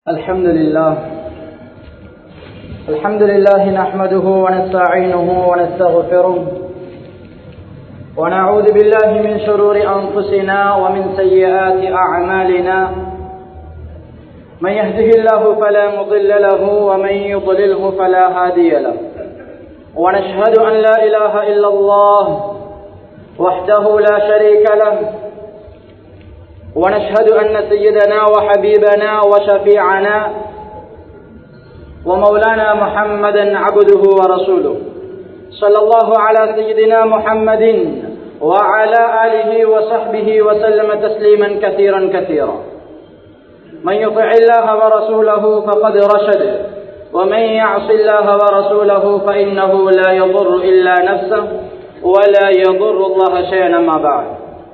الحمد لله الحمد لله نحمده ونستعينه ونستغفره ونعوذ بالله من شرور أنفسنا ومن سيئات أعمالنا من يهده الله فلا مضل له ومن يضلله فلا هادي له ونشهد أن لا إله إلا الله وحده لا شريك له ونشهد أن سيدنا وحبيبنا وشفيعنا ومولانا محمدا عبده ورسوله صلى الله على سيدنا محمد وعلى آله وصحبه وسلم تسليما كثيرا كثيرا من يطع الله ورسوله فقد رشد ومن يعص الله ورسوله فإنه لا يضر إلا نفسه ولا يضر الله شيئا ما بعد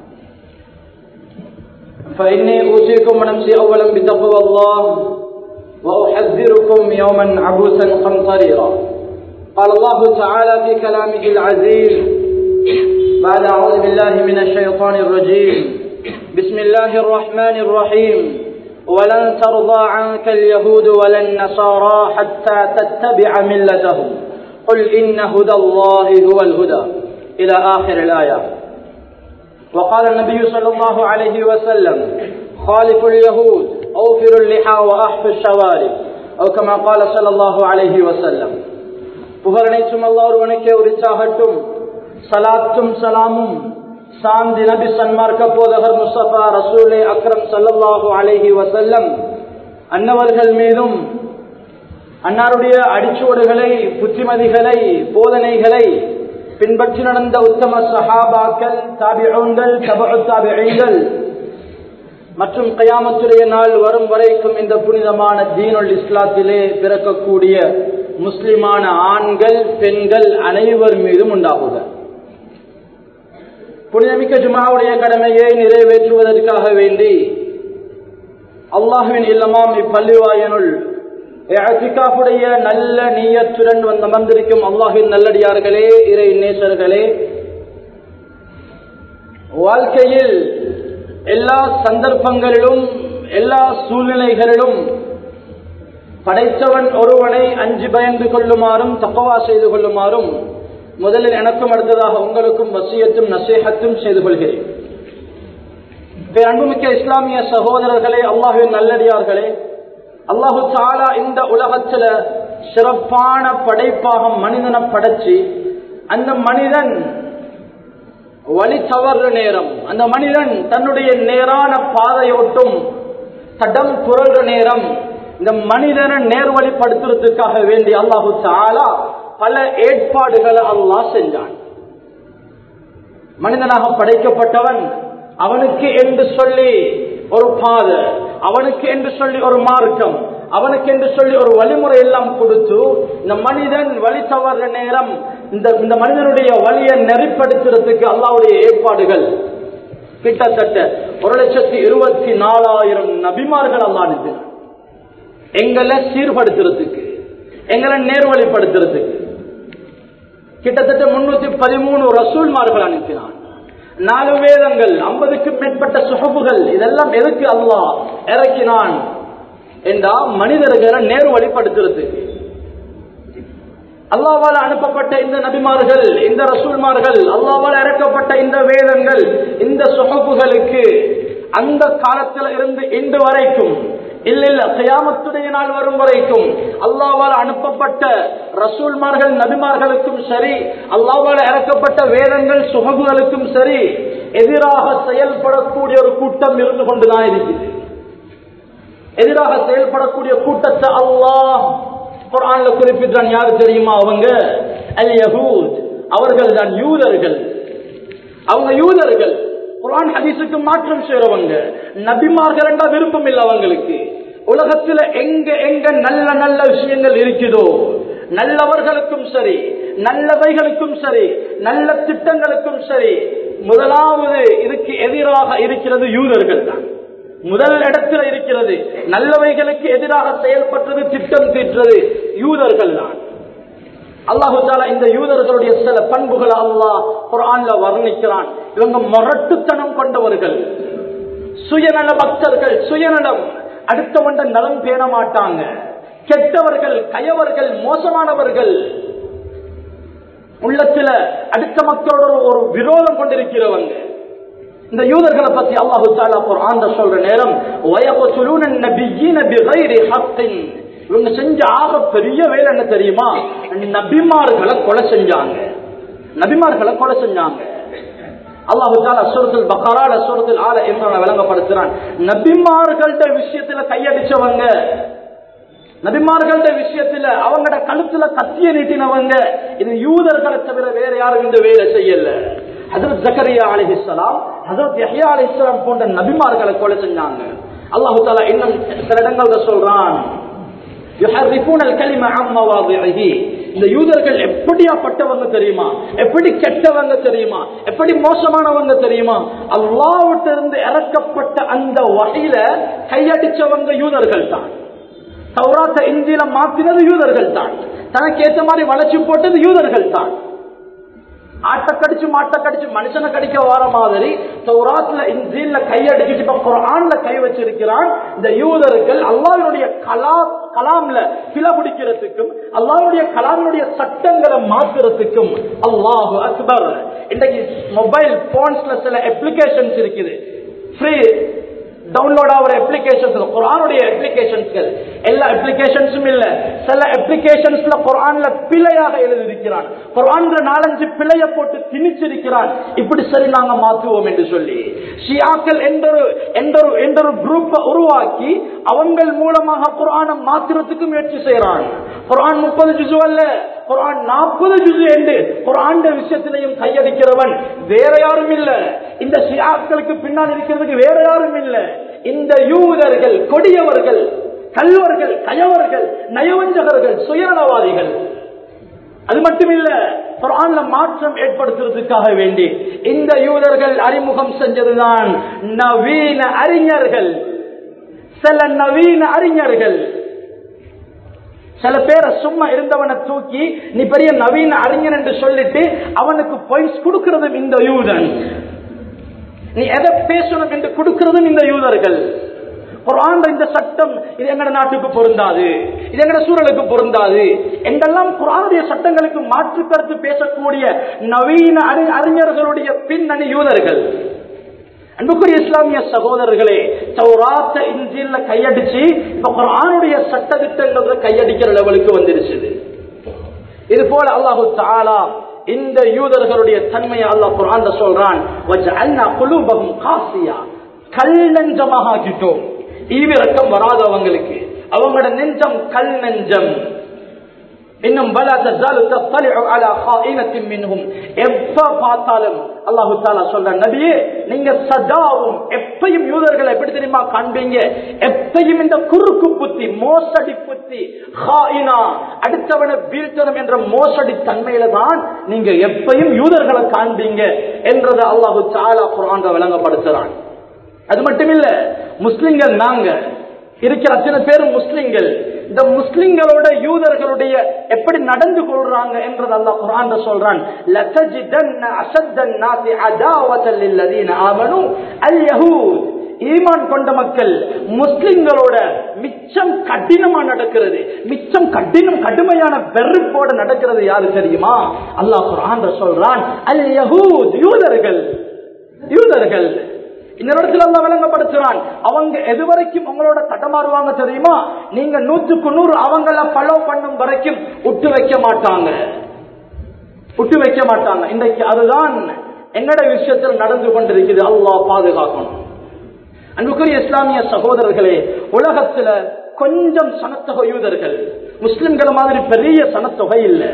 فإني أوصيكم ونفسي أولا بتقوى الله وأحذركم يوما عبوسا قمطريرا قال الله تعالى في كلامه العزيز بعد أعوذ بالله من الشيطان الرجيم بسم الله الرحمن الرحيم ولن ترضى عنك اليهود ولا النصارى حتى تتبع ملتهم قل إن هدى الله هو الهدى إلى آخر الآيات وقال النبي صلى الله عليه وسلم خالف اليهود أوفر اللحى وأحفظ الشوارب أو كما قال صلى الله عليه وسلم புகழனைத்தும் அல்லா ஒருவனுக்கே உரிச்சாகட்டும் சலாத்தும் சலாமும் சாந்தி நபி சன்மார்க்க போதகர் முஸ்தபா ரசூலே அக்ரம் சல்லல்லாஹு அலைஹி வசல்லம் அன்னவர்கள் மீதும் அன்னாருடைய அடிச்சுவடுகளை புத்திமதிகளை போதனைகளை பின்பற்றி நடந்த உத்தம சஹாபாக்கள் தாபிகள் தபு தாபிகள் மற்றும் கயாமத்துடைய நாள் வரும் வரைக்கும் இந்த புனிதமான தீனுல் இஸ்லாத்திலே பிறக்கக்கூடிய முஸ்லிமான ஆண்கள் பெண்கள் அனைவர் மீதும் உண்டாகுக புனிதமிக்க ஜுமாவுடைய கடமையை நிறைவேற்றுவதற்காக வேண்டி அல்லாஹுவின் இல்லமாம் இப்பள்ளிவாயனுள் எத்திகாப்புடைய நல்ல நீயத்துடன் வந்து அமர்ந்திருக்கும் அல்லாஹின் நல்லடியார்களே இறை நேசர்களே வாழ்க்கையில் எல்லா சந்தர்ப்பங்களிலும் எல்லா சூழ்நிலைகளிலும் படைத்தவன் ஒருவனை அஞ்சு பயந்து கொள்ளுமாறும் தப்பவா செய்து கொள்ளுமாறும் முதலில் எனக்கும் அடுத்ததாக உங்களுக்கும் வசியத்தும் நசேகத்தும் செய்து கொள்கிறேன் அன்புமிக்க இஸ்லாமிய சகோதரர்களே அல்லாஹின் நல்லடியார்களே அல்லாஹு தாலா இந்த உலகத்துல சிறப்பான படைப்பாக மனிதனை படைச்சு அந்த மனிதன் வழி தவறு நேரம் அந்த மனிதன் தன்னுடைய நேரான பாதையோட்டும் தடம் புரள்ற நேரம் இந்த மனிதனை நேர்வழிப்படுத்துறதுக்காக வேண்டி அல்லாஹு தாலா பல ஏற்பாடுகளை அல்லாஹ் செஞ்சான் மனிதனாக படைக்கப்பட்டவன் அவனுக்கு என்று சொல்லி ஒரு பாதை அவனுக்கு என்று சொல்லி ஒரு மார்க்கம் அவனுக்கு என்று சொல்லி ஒரு வழிமுறை எல்லாம் கொடுத்து இந்த மனிதன் வழி தவற நேரம் இந்த இந்த மனிதனுடைய வழியை நெறிப்படுத்துறதுக்கு அல்லாவுடைய ஏற்பாடுகள் கிட்டத்தட்ட ஒரு லட்சத்தி இருபத்தி நாலாயிரம் நபிமார்கள் அல்லா அனுப்பினார் எங்களை சீர்படுத்துறதுக்கு எங்களை நேர்வழிப்படுத்துறதுக்கு கிட்டத்தட்ட முன்னூத்தி பதிமூணு ரசூல்மார்கள் அனுப்பினான் நாலு வேதங்கள் ஐம்பதுக்கு மேற்பட்ட சுகப்புகள் இதெல்லாம் எதுக்கு அல்லா இறக்கினான் என்றா மனிதர்களை நேரு வழிப்படுத்துறதுக்கு அல்லாவால் அனுப்பப்பட்ட இந்த நபிமார்கள் இந்த ரசூல்மார்கள் அல்லாவால் இறக்கப்பட்ட இந்த வேதங்கள் இந்த சுகப்புகளுக்கு அந்த காலத்தில் இருந்து இன்று வரைக்கும் இல்ல இல்ல கயாமத்துடைய நாள் வரும் வரைக்கும் அல்லாவால் அனுப்பப்பட்ட ரசூல்மார்கள் நபிமார்களுக்கும் சரி அல்லாவால் இறக்கப்பட்ட வேதங்கள் சுககுகளுக்கும் சரி எதிராக செயல்படக்கூடிய ஒரு கூட்டம் இருந்து கொண்டுதான் இருக்குது எதிராக செயல்படக்கூடிய கூட்டத்தை அல்லாஹ் குரான்ல குறிப்பிட்டான் யாரு தெரியுமா அவங்க அல் யகூத் அவர்கள் தான் யூதர்கள் அவங்க யூதர்கள் குரான் ஹதீஸுக்கு மாற்றம் செய்யறவங்க நபிமார்கள் என்றா விருப்பம் இல்லை அவங்களுக்கு உலகத்துல எங்க எங்க நல்ல நல்ல விஷயங்கள் இருக்குதோ நல்லவர்களுக்கும் சரி நல்லவைகளுக்கும் சரி நல்ல திட்டங்களுக்கும் சரி முதலாவது இதுக்கு எதிராக இருக்கிறது யூதர்கள் தான் முதல் இடத்துல இருக்கிறது நல்லவைகளுக்கு எதிராக செயல்பட்டது திட்டம் தீற்றது யூதர்கள் தான் அல்லாஹு தாலா இந்த யூதர்களுடைய சில பண்புகளை அல்லாஹ் குரான்ல வர்ணிக்கிறான் இவங்க முரட்டுத்தனம் கொண்டவர்கள் சுயநல பக்தர்கள் சுயநலம் அடுத்தவண்ட நலம் பேண மாட்டாங்க கெட்டவர்கள் கயவர்கள் மோசமானவர்கள் உள்ளத்துல அடுத்த மக்களோட ஒரு- ஒரு விரோதம் கொண்டிருக்கிறவங்க இந்த யூதர்களை பத்தி அல்லாஹு தாலா குர்ஆன்ல சொல்ற நேரம் வயகுலுன நபியீன பிகைரி ஹக்கின் இவங்க செஞ்ச ஆக பெரிய வேலை என்ன தெரியுமா நபிமார்களை கொலை செஞ்சாங்க நபிமார்களை கொலை செஞ்சாங்க அல்லாஹு தாலா சூரத்துல் பக்கரால சூரத்துல் ஆல இம்ரான விளங்கப்படுத்துறான் நபிமார்கள்ட்ட விஷயத்துல கையடிச்சவங்க நபிமார்கள்ட்ட விஷயத்துல அவங்களோட கழுத்துல கத்திய நீட்டினவங்க இது யூதர்களை தவிர வேற யாரும் இந்த வேலை செய்யல ஹசரத் ஜக்கரியா அலிஹிஸ்லாம் ஹசரத் யஹ்யா அலிஹிஸ்லாம் போன்ற நபிமார்களை கொலை செஞ்சாங்க அல்லாஹு தாலா இன்னும் சில இடங்கள்ல சொல்றான் يحرفون الكلمة عن مواضعه இந்த யூதர்கள் எப்படியாப்பட்டவங்க தெரியுமா எப்படி கெட்டவங்க தெரியுமா எப்படி மோசமானவங்க தெரியுமா அல்லாவிட்ட இருந்து இறக்கப்பட்ட அந்த வகையில கையடிச்சவங்க யூதர்கள் தான் தௌராத்த இந்தியில மாத்தினது யூதர்கள் தான் தனக்கு ஏத்த மாதிரி வளைச்சு போட்டது யூதர்கள் தான் ஆட்டை கடிச்சு மாட்டை கடிச்சு மனுஷனை கடிக்க வர மாதிரி தௌராத்ல இன்ஜீல்ல கையடிச்சுட்டு இப்ப குர்ஆன்ல கை வச்சிருக்கிறான் இந்த யூதர்கள் அல்லாஹ்வுடைய கலா கலாம்ல பில பிடிக்கிறதுக்கும் அல்லாஹ்வுடைய கலாமினுடைய சட்டங்களை மாத்துறதுக்கும் அல்லாஹு அக்பர் இன்றைக்கு மொபைல் போன்ஸ்ல சில அப்ளிகேஷன்ஸ் இருக்குது ஃப்ரீ டவுன்லோட் ஆகிற அப்ளிகேஷன்ஸ் குரானுடைய அப்ளிகேஷன்ஸ்கள் எல்லா அப்ளிகேஷன்ஸும் இல்ல சில அப்ளிகேஷன்ஸ்ல குரான்ல பிழையாக எழுதியிருக்கிறான் குரான்ல நாலஞ்சு பிழைய போட்டு திணிச்சிருக்கிறான் இப்படி சரி நாங்க மாத்துவோம் என்று சொல்லி ஷியாக்கள் என்றொரு என்றொரு என்றொரு குரூப்பை உருவாக்கி அவங்கள் மூலமாக குரானை மாத்துறதுக்கு முயற்சி செய்யறான் குரான் முப்பது ஜுசு அல்ல குரான் நாற்பது ஜுசு என்று குரான் விஷயத்திலையும் கையடிக்கிறவன் வேற யாரும் இல்ல இந்த ஷியாக்களுக்கு பின்னால் இருக்கிறதுக்கு வேற யாரும் இல்ல இந்த யூதர்கள் கொடியவர்கள் கல்வர்கள் கயவர்கள் நயவஞ்சகர்கள் சுயநலவாதிகள் அது மட்டுமில்ல குரான்ல மாற்றம் ஏற்படுத்துறதுக்காக வேண்டி இந்த யூதர்கள் அறிமுகம் செஞ்சதுதான் நவீன அறிஞர்கள் சில நவீன அறிஞர்கள் சில பேரை சும்மா இருந்தவனை தூக்கி நீ பெரிய நவீன அறிஞன் என்று சொல்லிட்டு அவனுக்கு பாயிண்ட்ஸ் கொடுக்கிறதும் இந்த யூதன் நீ எதை பேசணும் என்று கொடுக்கிறதும் இந்த யூதர்கள் குரான் இந்த சட்டம் இது எங்கட நாட்டுக்கு பொருந்தாது இது எங்கட சூழலுக்கு பொருந்தாது என்றெல்லாம் குரானுடைய சட்டங்களுக்கு மாற்று கருத்து பேசக்கூடிய நவீன அறி- அறிஞர்களுடைய பின்னணி யூதர்கள் அன்புக்குரிய இஸ்லாமிய சகோதரர்களே தௌராத்த இஞ்சில கையடிச்சு இப்ப குரானுடைய சட்ட திட்டங்களை கையடிக்கிற லெவலுக்கு வந்துருச்சு இது போல அல்லாஹு தாலா இந்த யூதர்களுடைய தன்மையை அல்லாஹ் குரான் சொல்றான் வஜஅல்னா குலூபஹும் காசியா கல் நெஞ்சமாக ஆக்கிட்டோம் ஈவிரக்கம் வராதவங்களுக்கு அவங்களோட நெஞ்சம் கல் நெஞ்சம் இன்னும் பல தஜாலு தத்தலிஉ அலா காயினத்தின் மின்ஹும் எப்ப பார்த்தாலும் அல்லாஹு தாலா சொல்ற நபியே நீங்க சதாவும் எப்பையும் யூதர்களை எப்படி தெரியுமா காண்பீங்க எப்பையும் இந்த குறுக்கு புத்தி மோசடி புத்தி ஹாயினா அடுத்தவனை வீழ்த்தணும் என்ற மோசடி தன்மையில தான் நீங்க எப்பையும் யூதர்களை காண்பீங்க என்றதை அல்லாஹு தாலா குரான் விளங்கப்படுத்துறான் அது மட்டும் இல்ல முஸ்லிம்கள் நாங்க இருக்கிற அத்தனை பேரும் முஸ்லிம்கள் இந்த முஸ்லிம்களோட யூதர்களுடைய எப்படி நடந்து கொள்றாங்க என்றது அல்லாஹ் குர்ஆன்ல சொல்றான் லதஜிதன்ன அஷத்தன் நாசி அதாவத்தல் லில்லதீன ஆமனு அல் யஹூத் ஈமான் கொண்ட மக்கள் முஸ்லிம்களோட மிச்சம் கடினமா நடக்கிறது மிச்சம் கடினம் கடுமையான வெறுப்போட நடக்கிறது யாரு தெரியுமா அல்லாஹ் குர்ஆன்ல சொல்றான் அல் யஹூத் யூதர்கள் யூதர்கள் இந்த இடத்துல அல்ல விளங்கப்படுத்துறான் அவங்க எது வரைக்கும் உங்களோட தட்டமாறுவாங்க தெரியுமா நீங்க நூற்றுக்கு நூறு அவங்கள ஃபாலோ பண்ணும் வரைக்கும் விட்டு வைக்க மாட்டாங்க விட்டு வைக்க மாட்டாங்க இன்றைக்கு அதுதான் என்னோட விஷயத்தில் நடந்து கொண்டிருக்குது அல்லாஹ் பாதுகாக்கணும் அன்புக்குரிய இஸ்லாமிய சகோதரர்களே உலகத்துல கொஞ்சம் சனத்தொகை யூதர்கள் முஸ்லிம்கள் மாதிரி பெரிய சனத்தொகை இல்லை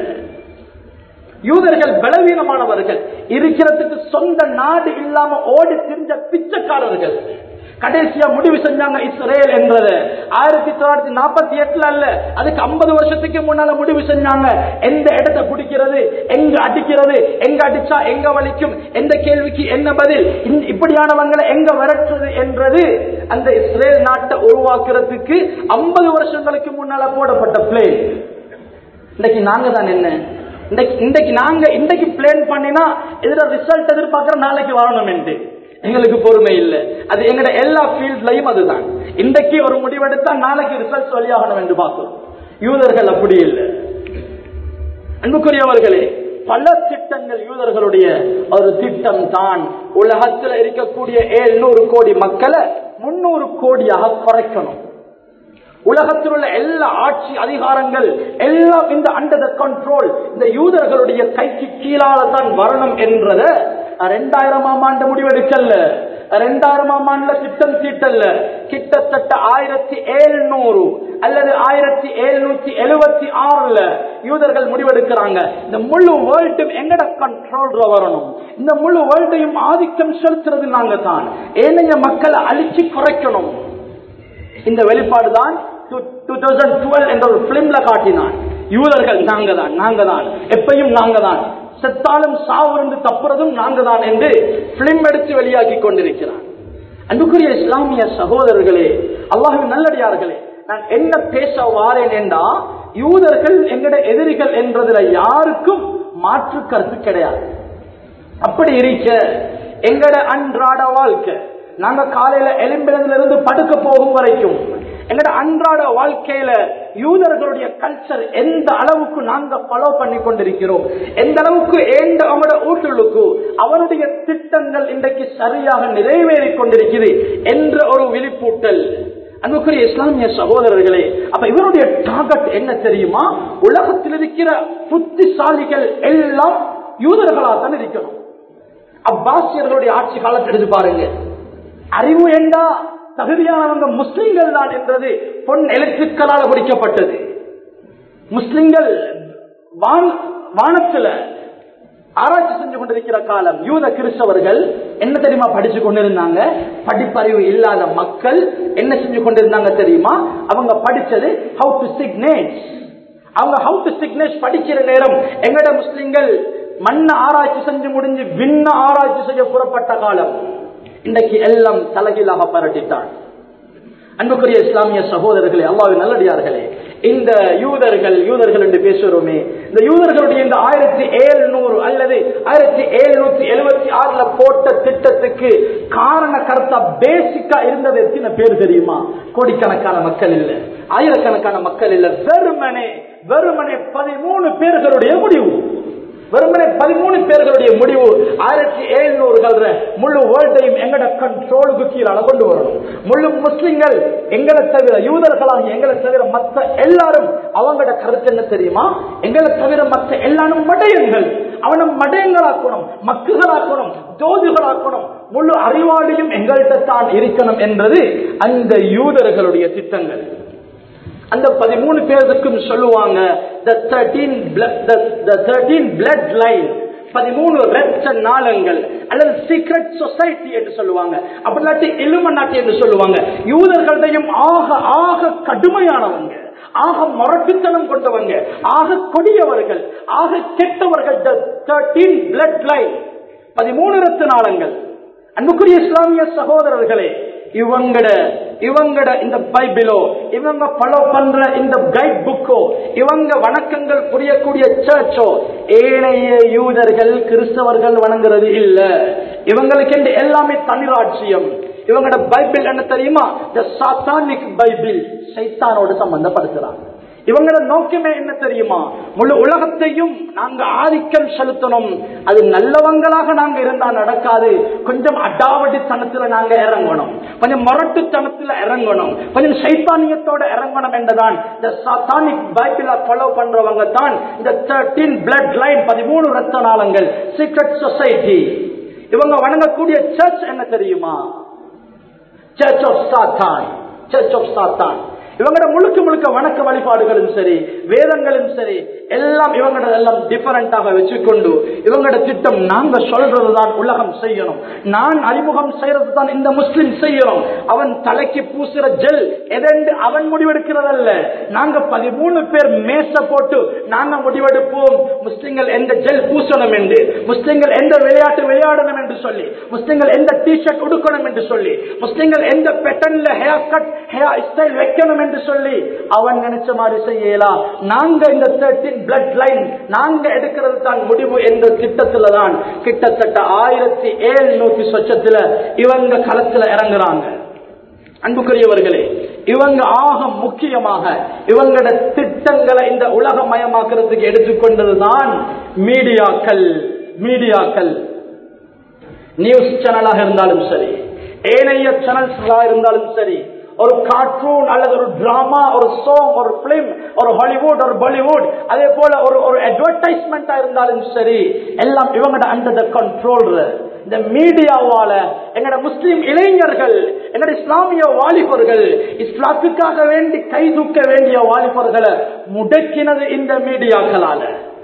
யூதர்கள் பலவீனமானவர்கள் இருக்கிறதுக்கு சொந்த நாடு இல்லாம ஓடி திரிஞ்ச பிச்சைக்காரர்கள் கடைசியா முடிவு செஞ்சாங்க இஸ்ரேல் என்றது ஆயிரத்தி தொள்ளாயிரத்தி நாற்பத்தி எட்டுல அல்ல அதுக்கு ஐம்பது வருஷத்துக்கு முன்னால முடிவு செஞ்சாங்க எந்த இடத்தை பிடிக்கிறது எங்க அடிக்கிறது எங்க அடிச்சா எங்க வலிக்கும் எந்த கேள்விக்கு என்ன பதில் இந்த- இப்படியானவங்களை எங்க விரட்டுறது என்றது அந்த இஸ்ரேல் நாட்டை உருவாக்குறதுக்கு ஐம்பது வருஷங்களுக்கு முன்னால போடப்பட்ட பிளேன் இன்னைக்கு நாங்க தான் என்ன இன்றைக்கு இன்றைக்கு நாங்க இன்றைக்கு பிளான் பண்ணினா இதுல ரிசல்ட் எதிர்பார்க்கிற நாளைக்கு வரணும் என்று எங்களுக்கு பொறுமை இல்லை அது எங்கட எல்லா ஃபீல்ட்லயும் அதுதான் இன்றைக்கு ஒரு முடிவெடுத்தா நாளைக்கு ரிசல்ட் வெளியாகணும் என்று பார்க்கிறோம் யூதர்கள் அப்படி இல்லை அன்புக்குரியவர்களே பல திட்டங்கள் யூதர்களுடைய ஒரு திட்டம் தான் உலகத்தில் இருக்கக்கூடிய ஏழ்நூறு கோடி மக்களை முன்னூறு கோடியாக குறைக்கணும் உலகத்தில் உள்ள எல்லா ஆட்சி அதிகாரங்கள் எல்லாம் இந்த அண்டர் கண்ட்ரோல் இந்த யூதர்களுடைய கைக்கு கீழால தான் வரணும் என்றத ரெண்டாயிரமாம் ஆண்டு முடிவெடுக்கல ரெண்டாயிரமாம் ஆண்டுல திட்டம் தீட்டல்ல கிட்டத்தட்ட ஆயிரத்தி எழுநூறு அல்லது ஆயிரத்தி எழுநூத்தி எழுபத்தி ஆறுல யூதர்கள் முடிவெடுக்கிறாங்க இந்த முழு வேர்ல்டும் எங்கட கண்ட்ரோல்ல வரணும் இந்த முழு வேர்ல்டையும் ஆதிக்கம் செலுத்துறது நாங்க தான் ஏனைய மக்களை அழிச்சு குறைக்கணும் இந்த வெளிப்பாடு தான் என்ற ஒரு பிலிம்ல காட்டினான் யூதர்கள் நாங்க தான் நாங்க தான் எப்பையும் நாங்க தான் செத்தாலும் சாவிருந்து தப்புறதும் நாங்க தான் என்று பிலிம் எடுத்து வெளியாக்கி கொண்டிருக்கிறான் அன்புக்குரிய இஸ்லாமிய சகோதரர்களே அல்லாஹின் நல்லடியார்களே நான் என்ன பேச வாரேன் என்றா யூதர்கள் எங்கட எதிரிகள் என்றதுல யாருக்கும் மாற்று கருத்து கிடையாது அப்படி இருக்க எங்கட அன்றாட வாழ்க்கை நாங்க காலையில எலும்பிலிருந்து இருந்து படுக்க போகும் வரைக்கும் எங்கட அன்றாட வாழ்க்கையில யூதர்களுடைய கல்ச்சர் எந்த அளவுக்கு நாங்க ஃபாலோ பண்ணி கொண்டிருக்கிறோம் எந்த அளவுக்கு ஏண்ட அவங்களோட ஊட்டுள்ளுக்கு அவருடைய திட்டங்கள் இன்றைக்கு சரியாக நிறைவேறி கொண்டிருக்கிறது என்ற ஒரு விழிப்பூட்டல் அன்புக்குரிய இஸ்லாமிய சகோதரர்களே அப்ப இவருடைய டார்கெட் என்ன தெரியுமா உலகத்தில் இருக்கிற புத்திசாலிகள் எல்லாம் யூதர்களாக தான் இருக்கணும் அப்பாசியர்களுடைய ஆட்சி காலத்தை எடுத்து பாருங்க அறிவு என்றா தகுதியானவங்க முஸ்லிம்கள் தான் என்றது பொன் எழுத்துக்களால் குறிக்கப்பட்டது முஸ்லிம்கள் வானத்துல ஆராய்ச்சி செஞ்சு கொண்டிருக்கிற காலம் யூத கிறிஸ்தவர்கள் என்ன தெரியுமா படிச்சு கொண்டிருந்தாங்க படிப்பறிவு இல்லாத மக்கள் என்ன செஞ்சு கொண்டிருந்தாங்க தெரியுமா அவங்க படிச்சது ஹவு டு சிக்னேட் அவங்க ஹவு டு சிக்னேட் படிக்கிற நேரம் எங்கட முஸ்லிம்கள் மண்ண ஆராய்ச்சி செஞ்சு முடிஞ்சு விண்ண ஆராய்ச்சி செய்ய புறப்பட்ட காலம் இன்றைக்கு எல்லாம் தலைகீழாக பரட்டிட்டான் அன்புக்குரிய இஸ்லாமிய சகோதரர்களே அல்லாவின் நல்லடியார்களே இந்த யூதர்கள் யூதர்கள் என்று பேசுகிறோமே இந்த யூதர்களுடைய இந்த ஆயிரத்தி எழுநூறு அல்லது ஆயிரத்தி எழுநூத்தி எழுபத்தி ஆறுல போட்ட திட்டத்துக்கு காரண கருத்தா பேசிக்கா இருந்தது எத்தனை பேர் தெரியுமா கோடிக்கணக்கான மக்கள் இல்ல ஆயிரக்கணக்கான மக்கள் இல்ல வெறுமனே வெறுமனே பதிமூணு பேர்களுடைய முடிவு வெறுமனே பதிமூணு பேர்களுடைய முடிவு ஆயிரத்தி எழுநூறுகள் முழு வேர்ல்டையும் எங்கட கண்ட்ரோலுக்கு கீழால கொண்டு வரணும் முழு முஸ்லிம்கள் எங்களை தவிர யூதர்களாக எங்களை தவிர மற்ற எல்லாரும் அவங்களோட கருத்து என்ன தெரியுமா எங்களை தவிர மற்ற எல்லாரும் மடையங்கள் அவனை மடையங்களாக்கணும் மக்குகளாக்கணும் ஜோதிகளாக்கணும் முழு அறிவாளியும் எங்கள்கிட்ட தான் இருக்கணும் என்றது அந்த யூதர்களுடைய திட்டங்கள் அந்த பதிமூணு பேருக்கும் சொல்லுவாங்க பதிமூணு ரத்த நாளங்கள் அல்லது சீக்ரெட் சொசைட்டி என்று சொல்லுவாங்க அப்படி இல்லாட்டி இலுமநாட்டி என்று சொல்லுவாங்க யூதர்களையும் ஆக ஆக கடுமையானவங்க ஆக முரட்டுத்தனம் கொண்டவங்க ஆக கொடியவர்கள் ஆக கெட்டவர்கள் பிளட் லைன் பதிமூணு ரத்த நாளங்கள் அன்புக்குரிய இஸ்லாமிய சகோதரர்களே இவங்கட இவங்கட இந்த பைபிளோ இவங்க ஃபாலோ பண்ற இந்த கைட் புக்கோ இவங்க வணக்கங்கள் புரியக்கூடிய சர்ச்சோ ஏனைய யூதர்கள் கிறிஸ்தவர்கள் வணங்குறது இல்ல இவங்களுக்கு என்று எல்லாமே தனிராட்சியம் இவங்களோட பைபிள் என்ன தெரியுமா த சாத்தானிக் பைபிள் சைத்தானோடு சம்பந்தப்படுத்துறாங்க இவங்களோட நோக்கமே என்ன தெரியுமா முழு உலகத்தையும் நாங்க ஆதிக்கம் செலுத்தணும் அது நல்லவங்களாக நாங்க இருந்தா நடக்காது கொஞ்சம் அடாவடித்தனத்துல நாங்க இறங்கணும் கொஞ்சம் முரட்டுத்தனத்துல இறங்கணும் கொஞ்சம் சைத்தானியத்தோட இறங்கணும் என்றுதான் இந்த சாத்தானிக் பைபிள ஃபாலோ பண்றவங்க தான் இந்த தேர்டீன் பிளட் லைன் பதிமூணு ரத்த நாளங்கள் சீக்ரெட் சொசைட்டி இவங்க வணங்கக்கூடிய சர்ச் என்ன தெரியுமா church of Satan church of Satan இவங்களோட முழுக்க முழுக்க வணக்க வழிபாடுகளும் சரி வேதங்களும் சரி எல்லாம் இவங்களோட எல்லாம் டிஃபரெண்டாக வச்சுக்கொண்டு இவங்களோட திட்டம் நாங்க சொல்றதுதான் உலகம் செய்யணும் நான் அறிமுகம் செய்யறது தான் இந்த முஸ்லிம் செய்யணும் அவன் தலைக்கு பூசுற ஜெல் எதென்று அவன் முடிவெடுக்கிறதல்ல நாங்க பதிமூணு பேர் மேச போட்டு நாங்க முடிவெடுப்போம் முஸ்லிம்கள் எந்த ஜெல் பூசணும் என்று முஸ்லிம்கள் எந்த விளையாட்டு விளையாடணும் என்று சொல்லி முஸ்லிம்கள் எந்த டி ஷர்ட் உடுக்கணும் என்று சொல்லி முஸ்லிம்கள் எந்த பெட்டன்ல ஹேர் கட் ஹேர் ஸ்டைல் வைக்கணும் என்று சொல்லி அவன் நினைச்ச மாதிரி செய்யலாம் நாங்க இந்த தேர்ட்டின் பிளட் லைன் நாங்க எடுக்கிறது தான் முடிவு என்ற திட்டத்துல தான் கிட்டத்தட்ட ஆயிரத்தி ஏழுநூத்தி சொச்சத்துல இவங்க களத்துல இறங்குறாங்க அன்புக்குரியவர்களே இவங்க ஆக முக்கியமாக இவங்களோட திட்டங்களை இந்த உலகமயமாக்குறதுக்கு எடுத்துக்கொண்டதுதான் மீடியாக்கள் மீடியாக்கள் நியூஸ் சேனலாக இருந்தாலும் சரி ஏனைய சேனல்ஸாக இருந்தாலும் சரி ஒரு கார்ட்டூன் அல்லது ஒரு டிராமா ஒரு சோங் ஒரு பிலிம் ஒரு ஹாலிவுட் ஒரு பாலிவுட் அதே போல ஒரு ஒரு அட்வர்டைஸ்மெண்டா இருந்தாலும் சரி எல்லாம் இவங்கட அண்டர் கண்ட்ரோல் இந்த மீடியாவால எங்கட முஸ்லிம் இளைஞர்கள் எங்கட இஸ்லாமிய வாலிபர்கள் இஸ்லாத்துக்காக வேண்டி கை தூக்க வேண்டிய வாலிபர்களை முடக்கினது இந்த மீடியாக்களால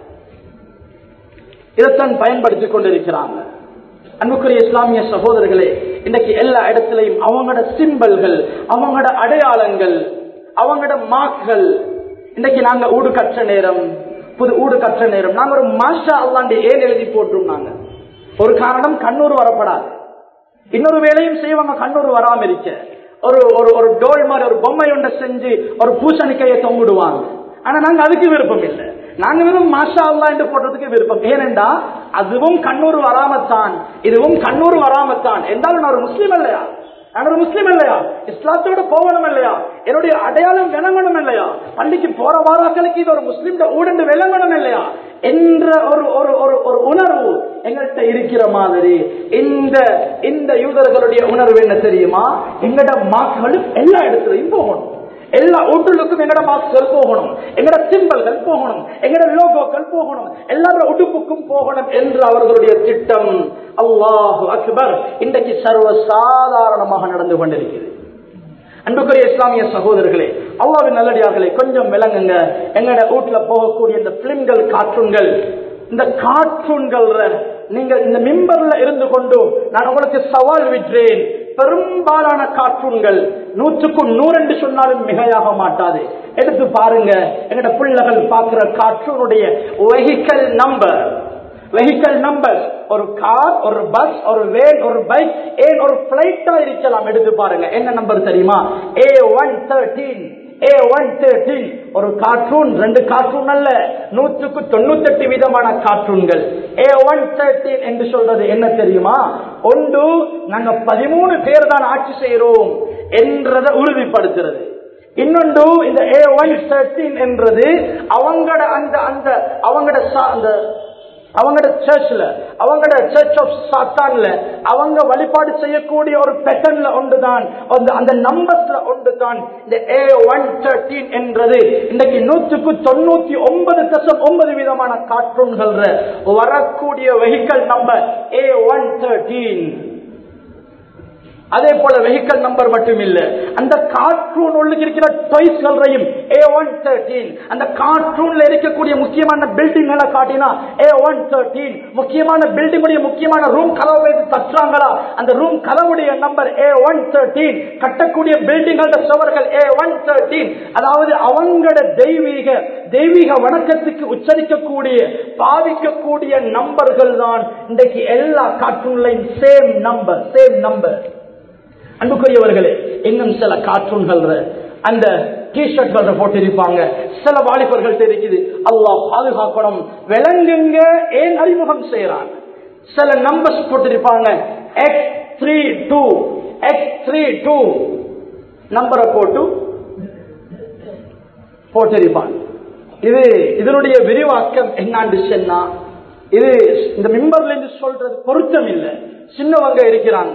இதைத்தான் பயன்படுத்திக் கொண்டிருக்கிறாங்க அன்புக்குரிய இஸ்லாமிய சகோதரர்களே இன்னைக்கு எல்லா இடத்திலையும் அவங்களோட சிம்பல்கள் அவங்களோட அடையாளங்கள் அவங்களோட மார்க்கள் இன்னைக்கு நாங்க ஊடு கற்ற நேரம் புது ஊடு கற்ற நேரம் நாங்க ஒரு மாஷா அல்லாண்டி ஏன் எழுதி போட்டோம் நாங்க ஒரு காரணம் கண்ணூர் வரப்படாது இன்னொரு வேலையும் செய்வாங்க கண்ணூர் வராம இருக்க ஒரு ஒரு ஒரு டோல் மாதிரி ஒரு பொம்மை ஒன்றை செஞ்சு ஒரு பூசணிக்கையை தொங்கிடுவாங்க ஆனா நாங்க அதுக்கு விருப்பம் இல்லை நாங்க வெறும் மாஷா அல்லா என்று போடுறதுக்கு விருப்பம் ஏனென்றா அதுவும் கண்ணூர் வராமத்தான் இதுவும் கண்ணூர் வராமத்தான் என்றாலும் நான் ஒரு முஸ்லீம் இல்லையா நான் ஒரு முஸ்லீம் இல்லையா இஸ்லாத்தோட போகணும் இல்லையா என்னுடைய அடையாளம் விளங்கணும் இல்லையா பள்ளிக்கு போற வாராக்களுக்கு இது ஒரு முஸ்லீம் ஊடண்டு விளங்கணும் இல்லையா என்ற ஒரு ஒரு ஒரு ஒரு உணர்வு எங்கள்கிட்ட இருக்கிற மாதிரி இந்த இந்த யூதர்களுடைய உணர்வு என்ன தெரியுமா எங்கட மாக்களும் எல்லா இடத்துலையும் போகணும் எல்லா உடலுக்கும் எங்கட மாஸ்கள் போகணும் எங்கட சிம்பல்கள் போகணும் எங்கட லோகோக்கள் போகணும் எல்லாரோட உடுப்புக்கும் போகணும் என்று அவர்களுடைய திட்டம் அல்லாஹு அக்பர் இன்றைக்கு சர்வ சாதாரணமாக நடந்து கொண்டிருக்கிறது அன்புக்குரிய இஸ்லாமிய சகோதரர்களே அல்லாவின் நல்லடியார்களே கொஞ்சம் விளங்குங்க எங்கட வீட்டுல போகக்கூடிய இந்த பிலிம்கள் கார்ட்டூன்கள் இந்த கார்ட்டூன்கள் நீங்க இந்த மிம்பர்ல இருந்து கொண்டு நான் உங்களுக்கு சவால் விற்றேன் பெரும்பாலான கார்ட்டூன்கள் நூற்றுக்கும் நூறு என்று சொன்னாலும் மிகையாக மாட்டாது எடுத்து பாருங்க எங்கட பிள்ளைகள் பார்க்கிற கார்ட்டூனுடைய வெஹிக்கல் நம்பர் வெஹிக்கல் நம்பர் ஒரு கார் ஒரு பஸ் ஒரு வேன் ஒரு பைக் ஏன் ஒரு பிளைட்டா இருக்கலாம் எடுத்து பாருங்க என்ன நம்பர் தெரியுமா A one thirteen A one thirteen ஒரு கார்ட்டூன் ரெண்டு கார்ட்டூன் அல்ல நூற்றுக்கு தொண்ணூத்தி எட்டு விதமான கார்ட்டூன்கள் ஏ ஒன் தேர்ட்டீன் என்று சொல்றது என்ன தெரியுமா ஒன்று நாங்க பதிமூணு பேர் தான் ஆட்சி செய்யறோம் என்றதை உறுதிப்படுத்துறது இன்னொன்று இந்த ஏ ஒன் தேர்ட்டீன் என்றது அவங்களோட அந்த அந்த அவங்களோட அந்த அவங்களோட சர்ச்ல அவங்களோட சர்ச் ஆஃப் சாத்தான்ல அவங்க வழிபாடு செய்யக்கூடிய ஒரு பேட்டர்ன்ல ஒன்றுதான் அந்த அந்த நம்பர்ஸ்ல ஒன்றுதான் இந்த ஏ ஒன் தேர்ட்டீன் என்றது இன்னைக்கு நூற்றுக்கு தொண்ணூத்தி ஒன்பது தசம் ஒன்பது விதமான கார்ட்டூன்கள் வரக்கூடிய vehicle number A one thirteen அதே போல வெஹிக்கல் நம்பர் மட்டும் இல்ல அந்த கார்ட்டூன் உள்ளுக்கு இருக்கிற டாய்ஸ்களையும் ஏ ஒன் தேர்ட்டீன் அந்த கார்ட்டூன்ல இருக்கக்கூடிய முக்கியமான பில்டிங்களை காட்டினா ஏ ஒன் தேர்ட்டீன் முக்கியமான பில்டிங் முக்கியமான ரூம் கதவை தட்டுறாங்களா அந்த ரூம் கதவுடைய நம்பர் ஏ ஒன் தேர்ட்டீன் கட்டக்கூடிய பில்டிங்களோட சுவர்கள் ஏ ஒன் தேர்ட்டீன் அதாவது அவங்களோட தெய்வீக தெய்வீக வணக்கத்துக்கு உச்சரிக்கக்கூடிய பாவிக்கக்கூடிய நம்பர்கள் தான் இன்றைக்கு எல்லா கார்ட்டூன்லையும் சேம் நம்பர் சேம் நம்பர் அன்புக்குரியவர்களே இன்னும் சில கார்ட்டூன்கள் அந்த டிஷர்ட்கள் போட்டிருப்பாங்க சில வாலிபர்கள் இருக்குது அல்லாஹ் பாதுகாக்கணும் விலங்குங்க ஏன் அறிமுகம் செய்யறாங்க சில நம்பர்ஸ் போட்டிருப்பாங்க X three two X three two நம்பரை போட்டு போட்டிருப்பாங்க இது இதனுடைய விரிவாக்கம் என்னான்னு சொன்னா இது இந்த மிம்பர்ல இருந்து சொல்றது பொருத்தம் இல்லை சின்னவங்க இருக்கிறாங்க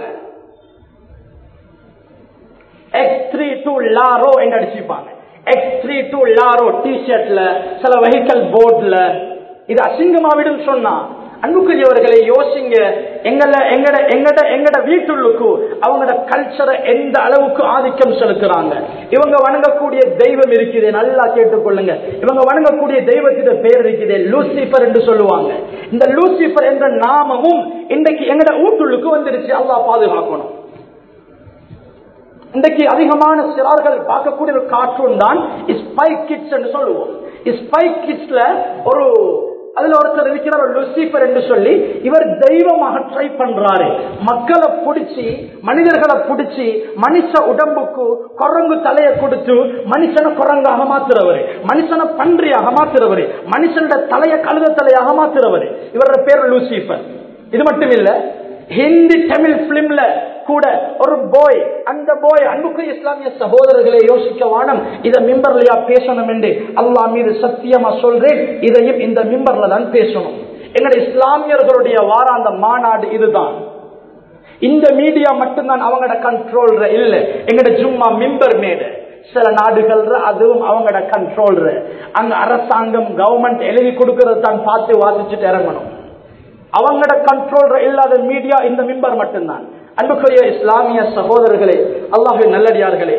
எக்ஸ் த்ரீ டூ லாரோ என்று அடிச்சிருப்பாங்க எக்ஸ் த்ரீ டூ லாரோ டிஷர்ட்ல சில வெஹிக்கல் போர்ட்ல இது அசிங்கமாவிடும் சொன்னா அன்புக்குரியவர்களை யோசிங்க எங்கட எங்கட எங்கட எங்கட வீட்டுள்ளுக்கு அவங்களோட கல்ச்சரை எந்த அளவுக்கு ஆதிக்கம் செலுத்துறாங்க இவங்க வணங்கக்கூடிய தெய்வம் இருக்குது நல்லா கேட்டுக்கொள்ளுங்க இவங்க வணங்கக்கூடிய தெய்வத்திட பேர் இருக்குது லூசிபர் என்று சொல்லுவாங்க இந்த லூசிபர் என்ற நாமமும் இன்றைக்கு எங்கட வீட்டுள்ளுக்கு வந்துருச்சு அல்லா பாதுகாக்கணும் இன்றைக்கு அதிகமான சிறார்கள் பார்க்கக்கூடிய ஒரு கார்ட்டூன் தான் ஸ்பை கிட்ஸ் என்று சொல்லுவோம் ஸ்பை கிட்ஸ்ல ஒரு அதுல ஒருத்தர் இருக்கிறார் லூசிபர் என்று சொல்லி இவர் தெய்வமாக ட்ரை பண்றாரு மக்களை பிடிச்சி மனிதர்களை பிடிச்சி மனுஷ உடம்புக்கு குரங்கு தலையை கொடுத்து மனுஷனை குரங்காக மாத்துறவரு மனுஷனை பன்றியாக மாத்துறவரு மனுஷனோட தலையை கழுத தலையாக மாத்துறவரு இவரோட பேர் லூசிபர் இது மட்டும் இல்ல ஹிந்தி தமிழ் பிலிம்ல கூட ஒரு போய் அந்த போய் அன்புக்கு இஸ்லாமிய சகோதரர்களை யோசிக்க வானம் இத மிம்பர்லயா பேசணும் என்று அல்லாஹ் மீது சத்தியமா சொல்றேன் இதையும் இந்த மிம்பர்ல தான் பேசணும் எங்களுடைய இஸ்லாமியர்களுடைய வாராந்த மாநாடு இதுதான் இந்த மீடியா மட்டும்தான் அவங்களோட கண்ட்ரோல் இல்ல எங்கட ஜும்மா மிம்பர் மேடு சில நாடுகள் அதுவும் அவங்களோட கண்ட்ரோல் அங்க அரசாங்கம் கவர்மெண்ட் எழுதி கொடுக்கறது தான் பார்த்து வாசிச்சுட்டு இறங்கணும் அவங்களோட கண்ட்ரோல் இல்லாத மீடியா இந்த மிம்பர் மட்டும்தான் அன்புக்குரிய இஸ்லாமிய சகோதரர்களே அல்லாஹு நல்லடியார்களே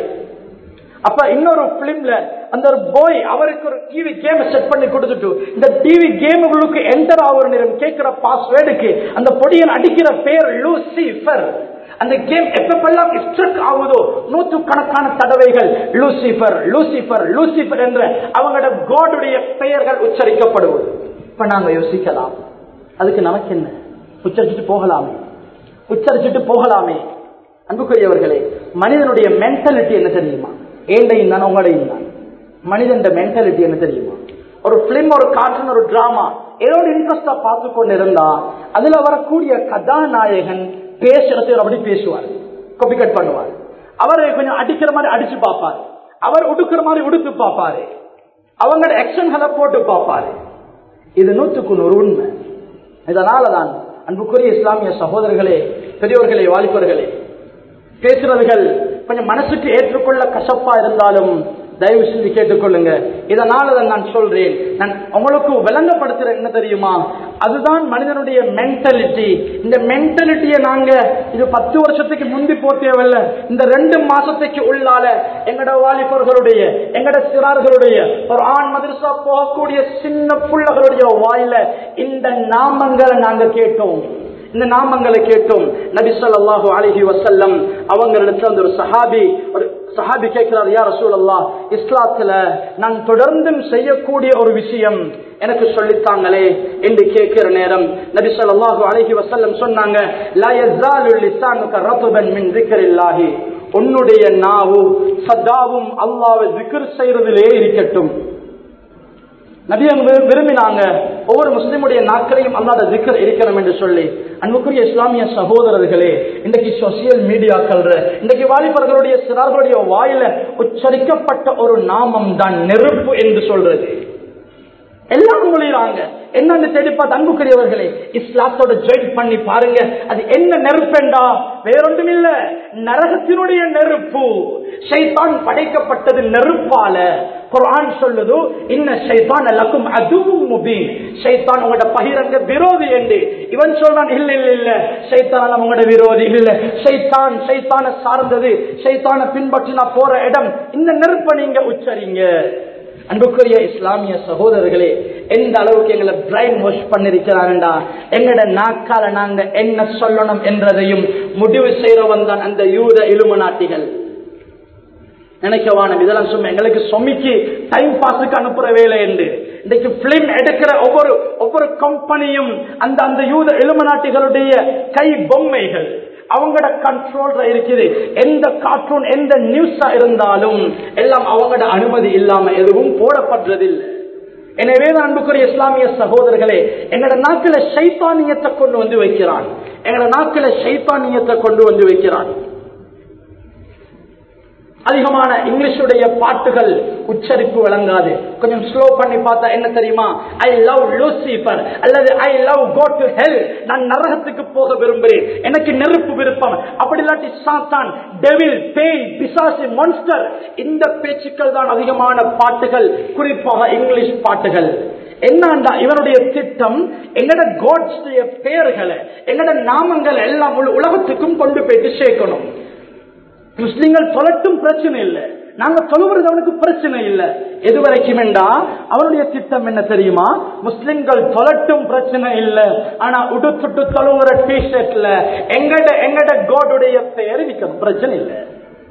அப்ப இன்னொரு பிலிம்ல அந்த ஒரு போய் அவருக்கு ஒரு டிவி கேம் செட் பண்ணி கொடுத்துட்டு இந்த டிவி கேமுகளுக்கு என்டர் ஆகிற நேரம் கேட்கிற பாஸ்வேர்டுக்கு அந்த பொடியன் அடிக்கிற பேர் லூசிஃபர் அந்த கேம் எப்பெல்லாம் ஸ்ட்ரக் ஆகுதோ நூற்று கணக்கான தடவைகள் லூசிபர் லூசிபர் லூசிபர் என்ற அவங்களோட கோடுடைய பெயர்கள் உச்சரிக்கப்படுவது இப்ப நாங்க யோசிக்கலாம் அதுக்கு நமக்கு என்ன உச்சரிச்சுட்டு போகலாமே உச்சரிச்சுட்டு போகலாமே அன்புக்குரியவர்களே மனிதனுடைய மென்டாலிட்டி என்ன தெரியுமா ஏண்டையும் தான் உங்களையும் தான் மனிதன் மென்டாலிட்டி என்ன தெரியுமா ஒரு பிலிம் ஒரு கார்ட்டூன் ஒரு டிராமா ஏதோ ஒரு இன்ட்ரெஸ்டா பார்த்து கொண்டு இருந்தா அதுல வரக்கூடிய கதாநாயகன் பேசுறது அப்படி பேசுவார் காப்பி கட் பண்ணுவார் அவர் கொஞ்சம் அடிக்கிற மாதிரி அடிச்சு பார்ப்பாரு அவர் உடுக்கிற மாதிரி உடுத்து பார்ப்பாரு அவங்களோட ஆக்ஷன்களை போட்டு பார்ப்பாரு இது நூற்றுக்கு நூறு உண்மை இதனாலதான் அன்புக்குரிய இஸ்லாமிய சகோதரர்களே பெரியவர்களே வாலிபர்களே பேசுறதுகள் கொஞ்சம் மனசுக்கு ஏற்றுக்கொள்ள கசப்பா இருந்தாலும் தயவு செஞ்சு கேட்டுக்கொள்ளுங்க இதனால நான் சொல்றேன் நான் உங்களுக்கு விளங்கப்படுத்துற என்ன தெரியுமா அதுதான் மனிதனுடைய மென்டாலிட்டி இந்த மென்டாலிட்டியை நாங்க இது பத்து வருஷத்துக்கு முந்தி போட்டேவல்ல இந்த ரெண்டு மாசத்துக்கு உள்ளால எங்கட வாலிபர்களுடைய எங்கட சிறார்களுடைய ஒரு ஆண் மதரசா போகக்கூடிய சின்ன புள்ளகளுடைய வாயில இந்த நாமங்களை நாங்க கேட்டோம் இந்த நாமங்களை கேட்டோம் நபி ஸல்லல்லாஹு அலைஹி வஸல்லம் அவங்களிடத்துல அந்த ஒரு சஹாபி ஒரு சஹாபி கேட்கிறார் யார் ரசூலல்லா இஸ்லாத்துல நான் தொடர்ந்தும் செய்யக்கூடிய ஒரு விஷயம் எனக்கு சொல்லித்தாங்களே என்று கேட்கிற நேரம் நபி ஸல்லல்லாஹு அலைஹி வஸல்லம் சொன்னாங்க லா யஸாலு லிசானுக ரத்பன் மின் ذிக்ரில்லாஹி உன்னுடைய நாவு சதாவும் அல்லாஹ்வை zikr செய்யறதிலே இருக்கட்டும் நபி அவங்க விரும்பினாங்க ஒவ்வொரு முஸ்லிமுடைய நாட்களையும் அல்லாத ஜிக்கர் இருக்கணும் என்று சொல்லி அன்புக்குரிய இஸ்லாமிய சகோதரர்களே இன்றைக்கு சோசியல் மீடியாக்கள் இன்றைக்கு வாலிபர்களுடைய சிறார்களுடைய வாயில உச்சரிக்கப்பட்ட ஒரு நாமம் தான் நெருப்பு என்று சொல்றது எல்லாரும் மொழியிறாங்க என்னன்னு தேடி பார்த்து அன்புக்குரியவர்களே இஸ்லாத்தோட ஜாயின் பண்ணி பாருங்க அது என்ன நெருப்பெண்டா வேறொன்றும் இல்ல நரகத்தினுடைய நெருப்பு ஷைத்தான் படைக்கப்பட்டது நெருப்பால குர்ஆன் சொல்லுது இன்ன ஷைத்தான் லக்கும் அதுவும் முபீன் ஷைத்தான் உங்களோட பகிரங்க விரோதி என்று இவன் சொல்றான் இல்ல இல்ல இல்ல ஷைத்தான் உங்களோட விரோதி இல்ல ஷைத்தான் ஷைத்தான சார்ந்தது ஷைத்தான பின்பற்றினா போற இடம் இந்த நெருப்பை நீங்க உச்சரிங்க அன்புக்குரிய இஸ்லாமிய சகோதரர்களே எந்த அளவுக்கு எங்களை பிரைன் வாஷ் பண்ணிருக்கிறாங்கடா எங்கட நாக்கால நாங்க என்ன சொல்லணும் என்றதையும் முடிவு செய்யறவன் தான் அந்த யூத இலுமநாட்டிகள் நினைக்கவான இதெல்லாம் சும்மா எங்களுக்கு சொமிக்கு டைம் பாஸுக்கு அனுப்புற வேலை என்று இன்றைக்கு பிலிம் எடுக்கிற ஒவ்வொரு ஒவ்வொரு கம்பெனியும் அந்த அந்த யூத இலுமநாட்டிகளுடைய கை பொம்மைகள் அவங்களோட கண்ட்ரோல்ல இருக்குது எந்த கார்ட்டூன் எந்த நியூஸா இருந்தாலும் எல்லாம் அவங்களோட அனுமதி இல்லாம எதுவும் போடப்படுறதில்லை எனவே அன்புக்குரிய இஸ்லாமிய சகோதரர்களே எங்களோட நாக்கில சைத்தானியத்தை கொண்டு வந்து வைக்கிறான் எங்களோட நாக்கில சைத்தானியத்தை கொண்டு வந்து வைக்கிறான் அதிகமான இங்கிலீஷுடைய பாட்டுகள் உச்சரிப்பு வழங்காது கொஞ்சம் ஸ்லோ பண்ணி பார்த்தா என்ன தெரியுமா ஐ லவ் லூசிபர் அல்லது I love go to hell நான் நரகத்துக்கு போக விரும்புகிறேன் எனக்கு நெருப்பு விருப்பம் அப்படி இல்லாட்டி சாத்தான் டெவில் பேய் பிசாசி மான்ஸ்டர் இந்த பேச்சுக்கள் தான் அதிகமான பாட்டுகள் குறிப்பாக இங்கிலீஷ் பாட்டுகள் என்னண்டா இவனுடைய திட்டம் எங்கட கோட்ஸ் பெயர்களை எங்கட நாமங்கள் எல்லாம் முழு உலகத்துக்கும் கொண்டு போயிட்டு சேர்க்கணும் முஸ்லிம்கள் தொலட்டும் பிரச்சனை இல்லை நாங்க தொழுவது அவனுக்கு பிரச்சனை இல்லை எது வரைக்கும் என்றா அவனுடைய திட்டம் என்ன தெரியுமா முஸ்லிம்கள் தொலட்டும் பிரச்சனை இல்லை ஆனா உடுத்துட்டு தொழுகிற டி ஷர்ட்ல எங்கட எங்கட கோடுடைய பெயர் நிக்கணும் பிரச்சனை இல்லை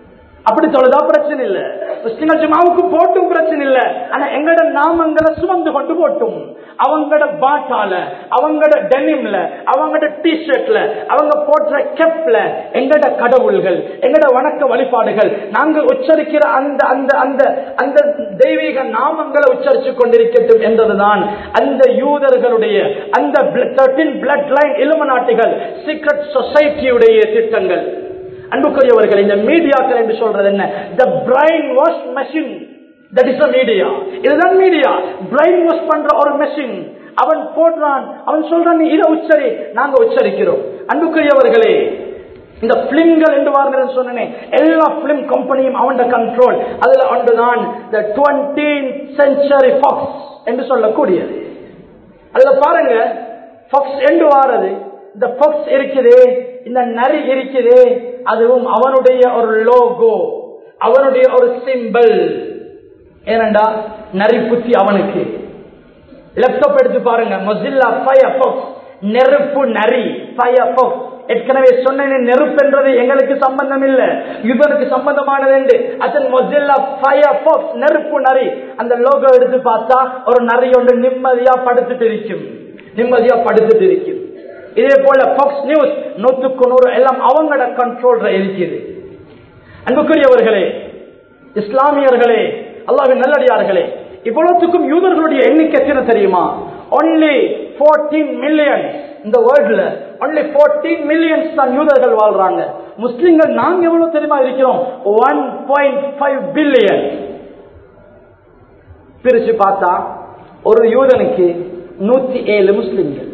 அப்படி தொழுதா பிரச்சனை இல்ல முஸ்லிம்கள் ஜுமாவுக்கு போட்டும் பிரச்சனை இல்ல ஆனா எங்கட நாமங்களை சுமந்து கொண்டு போட்டும் அவங்களோட பாட்டால அவங்களோட டெனிம்ல அவங்களோட டிஷர்ட்ல அவங்க போடுற கெப்ல எங்கட கடவுள்கள் எங்கட வணக்க வழிபாடுகள் நாங்கள் உச்சரிக்கிற அந்த அந்த அந்த அந்த தெய்வீக நாமங்களை உச்சரிச்சு கொண்டிருக்கட்டும் என்பதுதான் அந்த யூதர்களுடைய அந்த பிளட் லைன் இலுமநாட்டிகள் சீக்ரெட் சொசைட்டியுடைய திட்டங்கள் அன்புக்குரியவர்கள் இந்த மீடியாக்கள் என்று சொல்றது என்ன the brain wash machine that is media இதுதான் மீடியா பிரைன் வாஷ் பண்ற ஒரு மெஷின் அவன் போடுறான் அவன் சொல்றான் நீ இதை உச்சரி நாங்க உச்சரிக்கிறோம் அன்புக்குரியவர்களே இந்த பிலிம்கள் என்று வார்கள் சொன்னேன் எல்லா பிலிம் கம்பெனியும் அவன் கண்ட்ரோல் அதுல ஒன்றுதான் த டுவெண்டீன் சென்ச்சுரி ஃபாக்ஸ் என்று சொல்லக்கூடியது அதுல பாருங்க ஃபாக்ஸ் என்று வாரது இந்த ஃபாக்ஸ் இருக்குது இந்த நரி இருக்குது அதுவும் அவனுடைய ஒரு லோகோ அவனுடைய ஒரு சிம்பிள் ஏனண்டா நரி புத்தி அவனுக்கு லேப்டாப் எடுத்து பாருங்க மொசில்லா ஃபயர்பாக்ஸ் நெருப்பு நரி ஃபயர்பாக்ஸ் ஏற்கனவே சொன்னேன் நெருப்பு என்றது எங்களுக்கு சம்பந்தம் இல்ல இவருக்கு சம்பந்தமானது என்று அதன் மொசில்லா ஃபயர்பாக்ஸ் நெருப்பு நரி அந்த லோகோ எடுத்து பார்த்தா ஒரு நரி ஒன்று நிம்மதியா படுத்துட்டு இருக்கும் நிம்மதியா படுத்துட்டு இருக்கும் இதே போல பாக்ஸ் நியூஸ் நூத்துக்கு நூறு எல்லாம் அவங்களோட கண்ட்ரோல்ல இருக்குது அன்புக்குரியவர்களே இஸ்லாமியர்களே அல்லாவின் நல்லடியார்களே இவ்வளவுக்கும் யூதர்களுடைய எண்ணிக்கை எத்தனை தெரியுமா ஒன்லி போர்டீன் மில்லியன் இந்த வேர்ல்ட்ல ஒன்லி போர்டீன் மில்லியன்ஸ் தான் யூதர்கள் வாழ்றாங்க முஸ்லிம்கள் நாங்க எவ்வளவு தெரியுமா இருக்கிறோம் ஒன் பாயிண்ட் ஃபைவ் பில்லியன் பிரிச்சு பார்த்தா ஒரு யூதனுக்கு நூத்தி ஏழு முஸ்லிம்கள்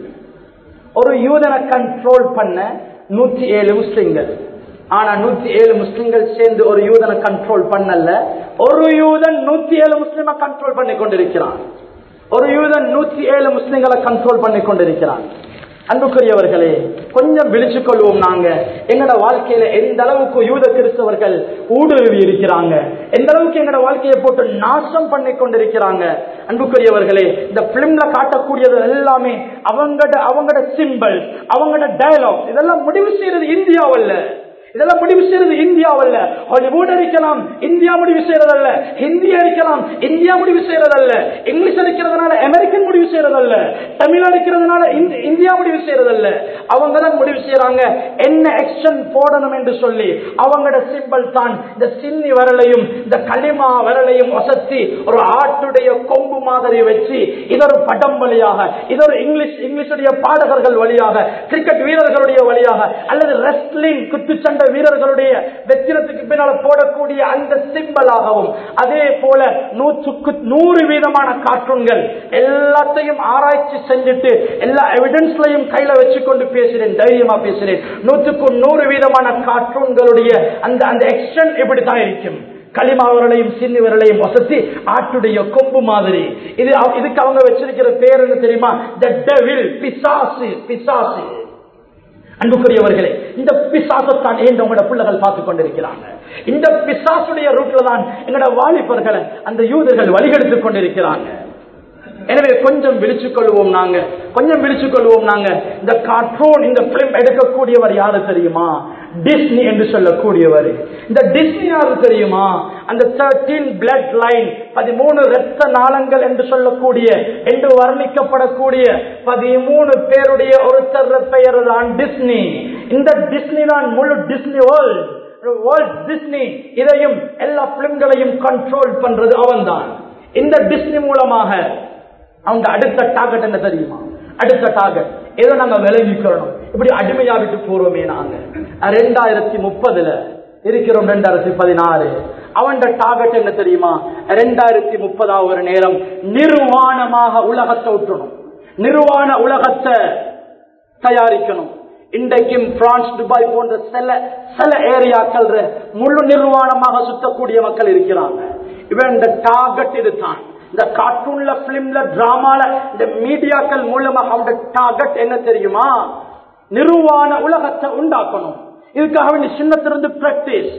ஒரு யூதனை கண்ட்ரோல் பண்ண நூத்தி ஏழு முஸ்லிம்கள் ஆனா நூத்தி ஏழு முஸ்லிம்கள் சேர்ந்து ஒரு யூதனை கண்ட்ரோல் பண்ணல ஒரு யூதன் நூத்தி ஏழு முஸ்லிமை கண்ட்ரோல் பண்ணி கொண்டிருக்கிறான் ஒரு யூதன் நூத்தி ஏழு முஸ்லிம்களை கண்ட்ரோல் பண்ணி கொண்டிருக்கிறான் அன்புக்குரியவர்களே கொஞ்சம் விழிச்சுக் கொள்வோம் நாங்க எங்கட வாழ்க்கையில எந்த அளவுக்கு யூத கிறிஸ்தவர்கள் ஊடுருவி இருக்கிறாங்க எந்த அளவுக்கு எங்கட வாழ்க்கையை போட்டு நாசம் பண்ணி கொண்டிருக்கிறாங்க அன்புக்குரியவர்களே இந்த பிலிம்ல காட்டக்கூடியது எல்லாமே அவங்கட அவங்கட சிம்பிள் அவங்கட டயலாக் இதெல்லாம் முடிவு செய்யறது இந்தியாவல்ல இதெல்லாம் முடிவு செய்யறது இந்தியாவல்ல ஹாலிவுட் அடிக்கலாம் இந்தியா முடிவு செய்யறதல்ல ஹிந்தி அடிக்கலாம் இந்தியா முடிவு செய்யறதல்ல இங்கிலீஷ் அடிக்கிறதுனால அமெரிக்கன் முடிவு செய்யறதல்ல தமிழ் அடிக்கிறதுனால இந்தியா முடிவு செய்யறதல்ல அவங்க தான் முடிவு செய்யறாங்க என்ன ஆக்ஷன் போடணும் என்று சொல்லி அவங்களோட சிம்பிள் தான் இந்த சின்னி வரலையும் இந்த களிமா வரலையும் வசத்தி ஒரு ஆட்டுடைய கொம்பு மாதிரி வச்சு இதொரு படம் வழியாக இதொரு இங்கிலீஷ் இங்கிலீஷுடைய பாடகர்கள் வழியாக கிரிக்கெட் வீரர்களுடைய வழியாக அல்லது ரெஸ்லிங் குத்துச்சண்டை கொண்ட வீரர்களுடைய வெற்றிடத்துக்கு பின்னால போடக்கூடிய அந்த சிம்பலாகவும் அதே போல நூற்றுக்கு நூறு வீதமான கார்ட்டூன்கள் எல்லாத்தையும் ஆராய்ச்சி செஞ்சுட்டு எல்லா எவிடன்ஸ்லையும் கையில வச்சுக்கொண்டு பேசுறேன் தைரியமா பேசுறேன் நூற்றுக்கு நூறு வீதமான கார்ட்டூன்களுடைய அந்த அந்த எக்ஷன் இப்படித்தான் இருக்கும் களிமாவர்களையும் சின்னிவர்களையும் வசத்தி ஆட்டுடைய கொம்பு மாதிரி இது இதுக்கு அவங்க வச்சிருக்கிற பேர் என்ன தெரியுமா த டெவில் பிசாசு பிசாசு அன்புக்குரியவர்களே இந்த பிசாசத்தான் ஏன் உங்களோட பிள்ளைகள் பார்த்து கொண்டிருக்கிறாங்க இந்த பிசாசுடைய ரூட்ல தான் எங்களோட வாலிபர்களை அந்த யூதர்கள் வழிகெடுத்துக் கொண்டிருக்கிறாங்க எனவே கொஞ்சம் விழிச்சுக் கொள்வோம் நாங்க கொஞ்சம் விழிச்சுக் கொள்வோம் நாங்க இந்த கார்ட்டூன் இந்த பிலிம் எடுக்கக்கூடியவர் யாரு தெரியுமா டிஸ்னி என்று சொல்லக்கூடியவர் இந்த டிஸ்னி யாரு தெரியுமா அந்த தேர்டீன் பிளட் லைன் பதிமூணு ரத்த நாளங்கள் என்று சொல்லக்கூடிய என்று வர்ணிக்கப்படக்கூடிய பதிமூணு பேருடைய ஒருத்தர் பெயர் தான் டிஸ்னி இந்த டிஸ்னி தான் முழு டிஸ்னி வேர்ல்ட் வேர்ல்ட் டிஸ்னி இதையும் எல்லா பிலிம்களையும் கண்ட்ரோல் பண்றது அவன்தான் இந்த டிஸ்னி மூலமாக அவங்க அடுத்த டார்கெட் என்ன தெரியுமா அடுத்த டார்கெட் ஏதோ நாங்க விலகிக்கிறோம் இப்படி அடிமையா விட்டு போறோமே நாங்க ரெண்டாயிரத்தி முப்பதுல இருக்கிறோம் ரெண்டாயிரத்தி பதினாறு அவன் டார்கெட் என்ன தெரியுமா ரெண்டாயிரத்தி முப்பதாவது ஒரு நேரம் நிர்வாணமாக உலகத்தை விட்டுணும் நிர்வாண உலகத்தை தயாரிக்கணும் இன்றைக்கும் பிரான்ஸ் துபாய் போன்ற சில சில ஏரியாக்கள் முழு நிர்வாணமாக சுத்தக்கூடிய மக்கள் இருக்கிறாங்க இவன் இந்த டார்கெட் இதுதான் இந்த கார்ட்டூன்ல பிலிம்ல டிராமால இந்த மீடியாக்கள் மூலமாக அவங்க டார்கெட் என்ன தெரியுமா நிர்வாண உலகத்தை உண்டாக்கணும் இதுக்காக வேண்டிய சின்னத்திலிருந்து பிராக்டிஸ்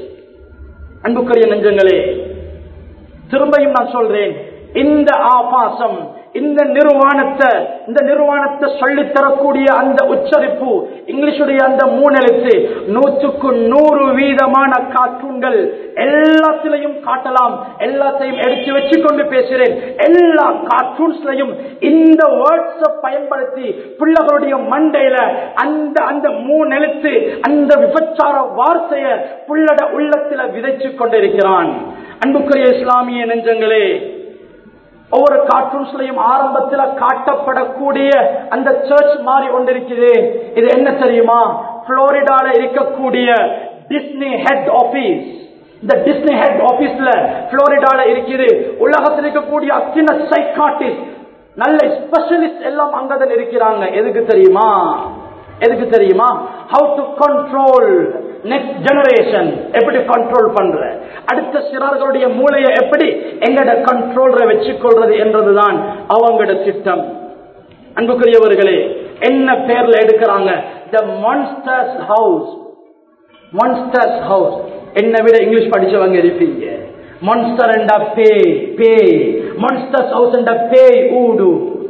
அன்புக்குரிய நெஞ்சங்களே திரும்பியும் நான் சொல்றேன் இந்த ஆபாசம் இந்த நிர்வாணத்தை இந்த நிர்வாணத்தை சொல்லித் தரக்கூடிய அந்த உச்சரிப்பு இங்கிலீஷுடைய அந்த மூணெழுத்து நூற்றுக்கு நூறு வீதமான கார்ட்டூன்கள் எல்லாத்திலையும் காட்டலாம் எல்லாத்தையும் எடுத்து வச்சு கொண்டு பேசுகிறேன் எல்லா கார்ட்டூன்ஸ்லையும் இந்த வேர்ட்ஸை பயன்படுத்தி பிள்ளைகளுடைய மண்டையில அந்த அந்த மூணெழுத்து அந்த விபச்சார வார்த்தைய புள்ளட உள்ளத்துல விதைச்சு கொண்டிருக்கிறான் அன்புக்குரிய இஸ்லாமிய நெஞ்சங்களே ஒவ்வொரு கார்ட்டூன்ஸ்லையும் ஆரம்பத்தில் காட்டப்படக்கூடிய அந்த சர்ச் மாறி கொண்டிருக்குது இது என்ன தெரியுமா புளோரிடால இருக்கக்கூடிய டிஸ்னி ஹெட் ஆபீஸ் இந்த டிஸ்னி ஹெட் ஆபீஸ்ல புளோரிடால இருக்குது உலகத்தில் இருக்கக்கூடிய அத்தனை சைக்காட்டிஸ்ட் நல்ல ஸ்பெஷலிஸ்ட் எல்லாம் அங்கதான் இருக்கிறாங்க எதுக்கு தெரியுமா எதுக்கு தெரியுமா how to control next generation எப்படி கண்ட்ரோல் பண்ற அடுத்த சிறார்களுடைய மூளையை எப்படி எங்கட கண்ட்ரோல்ற வச்சுக்கொள்றது என்றதுதான் அவங்களோட திட்டம் அன்புக்குரியவர்களே என்ன பேர்ல எடுக்கிறாங்க the monsters house monsters house என்ன விட இங்கிலீஷ் படிச்சவங்க இருப்பீங்க மான்ஸ்டர் என்ற பேய் பேய் மான்ஸ்டர்ஸ் ஹவுஸ் என்ற பேய் ஊடு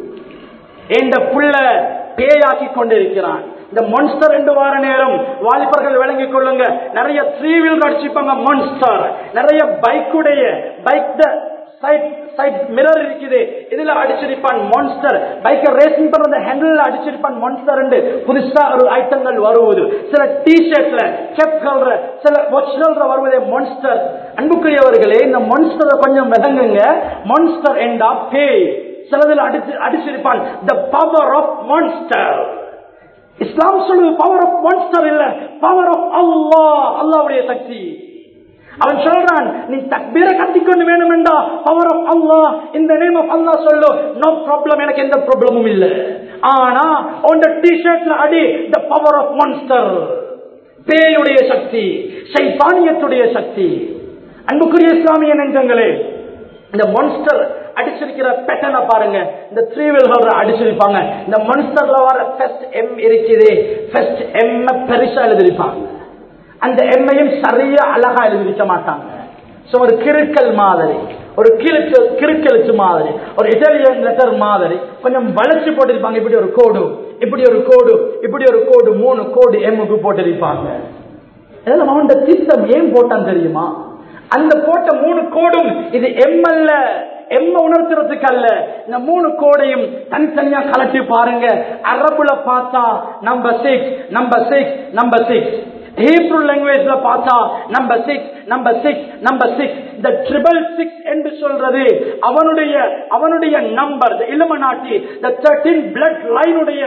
என்ற புள்ள பேயாக்கி கொண்டிருக்கிறான் இந்த மான்ஸ்டர் என்று வார நேரம் வாலிபர்கள் விளங்கிக் கொள்ளுங்க நிறைய த்ரீ வீல் அடிச்சுப்பாங்க மான்ஸ்டர் நிறைய பைக்குடைய பைக் சைட் சைட் மிரர் இருக்குது இதுல அடிச்சிருப்பான் மான்ஸ்டர் பைக்கை ரேசிங் பண்ற ஹேண்டில் அடிச்சிருப்பான் மான்ஸ்டர் புதுசா ஒரு ஐட்டங்கள் வருவது சில டி ஷர்ட்ல செப் கல்ற சில வாட்ச்கள்ற வருவதே மான்ஸ்டர் அன்புக்குரியவர்களே இந்த மான்ஸ்டரை கொஞ்சம் விளங்குங்க மான்ஸ்டர் என்றா பேய் சிலதில் அடிச்சு அடிச்சிருப்பான் த பவர் ஆஃப் மான்ஸ்டர் இஸ்லாம் சொல்லுது பவர் ஆஃப் மான்ஸ்டர் இல்ல பவர் ஆஃப் அல்லா அல்லாவுடைய சக்தி அவன் சொல்றான் நீ தக்பீர கத்திக்கொண்டு வேணும் என்றா பவர் ஆஃப் அல்லா இந்த நேம் ஆஃப் அல்லா சொல்லு நோ ப்ராப்ளம் எனக்கு எந்த ப்ராப்ளமும் இல்ல ஆனா உன் டி ஷர்ட்ல அடி த பவர் ஆஃப் மான்ஸ்டர் பேயுடைய சக்தி சைத்தானியத்துடைய சக்தி அன்புக்குரிய இஸ்லாமிய நெஞ்சங்களே இந்த மான்ஸ்டர் அடிச்சிருக்கிற பேட்டர்னை பாருங்க இந்த த்ரீ வீல் அடிச்சிருப்பாங்க இந்த மான்ஸ்டர்ல வர ஃபர்ஸ்ட் எம் இருக்குது ஃபர்ஸ்ட் எம் பெருசா எழுதிருப்பாங்க அந்த எம்மையும் சரியா அழகா எழுதிருக்க மாட்டாங்க சோ ஒரு கிறுக்கல் மாதிரி ஒரு கிறுக்கு கிறுக்கெழுத்து மாதிரி ஒரு இட்டாலியன் லெட்டர் மாதிரி கொஞ்சம் வளைச்சு போட்டிருப்பாங்க இப்படி ஒரு கோடு இப்படி ஒரு கோடு இப்படி ஒரு கோடு மூணு கோடு எம்முக்கு போட்டிருப்பாங்க இதெல்லாம் அவன் திட்டம் ஏன் போட்டான் தெரியுமா அந்த போட்ட மூணு கோடும் இது எம்எல்ல எம்ம உணர்த்துறதுக்கு அல்ல இந்த மூணு கோடையும் தனித்தனியா கலட்டி பாருங்க அரபுல பார்த்தா number six number six number six Hebrew லாங்குவேஜ்ல பார்த்தா number six number six number six இந்த ட்ரிபிள் சிக்ஸ் என்று சொல்றது அவனுடைய அவனுடைய number Illuminati the thirteen blood லைனுடைய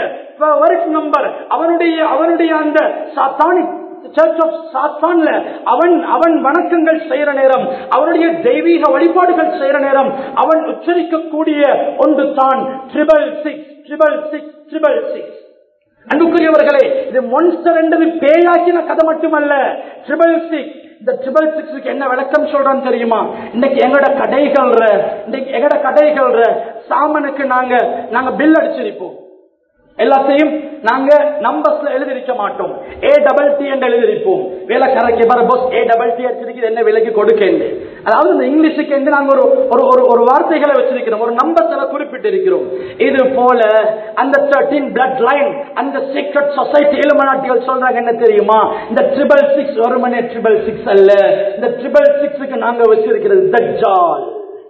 நம்பர் அவனுடைய அவனுடைய அந்த சாத்தானிக் சர்ச் ஆஃப் சாத்தான்ல அவன் அவன் வணக்கங்கள் செய்யற நேரம் அவனுடைய தெய்வீக வழிபாடுகள் செய்யற நேரம் அவன் உச்சரிக்கக்கூடிய ஒன்று தான் triple six triple six triple six அன்புக்குரியவர்களே இது மொன்ஸ்டர் என்றது பேயாக்கின கதை மட்டுமல்ல ட்ரிபிள் சிக்ஸ் இந்த ட்ரிபிள் சிக்ஸுக்கு என்ன விளக்கம் சொல்றான்னு தெரியுமா இன்னைக்கு எங்கட கடைகள்ற இன்னைக்கு எங்கட கடைகள்ற சாமனுக்கு நாங்க நாங்க பில் அடிச்சிருப்போம் எல்லாத்தையும் நாங்க நம்பர்ஸ்ல எழுதிருக்க மாட்டோம் ஏ டபுள் டி என்று எழுதிருப்போம் வேலைக்காரருக்கு வர போஸ் ஏ டபுள் டி அடிச்சிருக்கு என்ன விலைக்கு கொடுக்கேன் அதாவது இந்த இங்கிலீஷுக்கு வந்து நாங்க ஒரு ஒரு ஒரு ஒரு வார்த்தைகளை வச்சிருக்கிறோம் ஒரு நம்பர்ஸ்ல குறிப்பிட்டு இருக்கிறோம் இது போல அந்த தேர்ட்டீன் பிளட் லைன் அந்த சீக்ரெட் சொசைட்டி இலுமநாட்டிகள் சொல்றாங்க என்ன தெரியுமா இந்த ட்ரிபிள் சிக்ஸ் ஒரு மணி ட்ரிபிள் சிக்ஸ் அல்ல இந்த ட்ரிபிள் சிக்ஸுக்கு நாங்க வச்சிருக்கிறது தஜ்ஜால்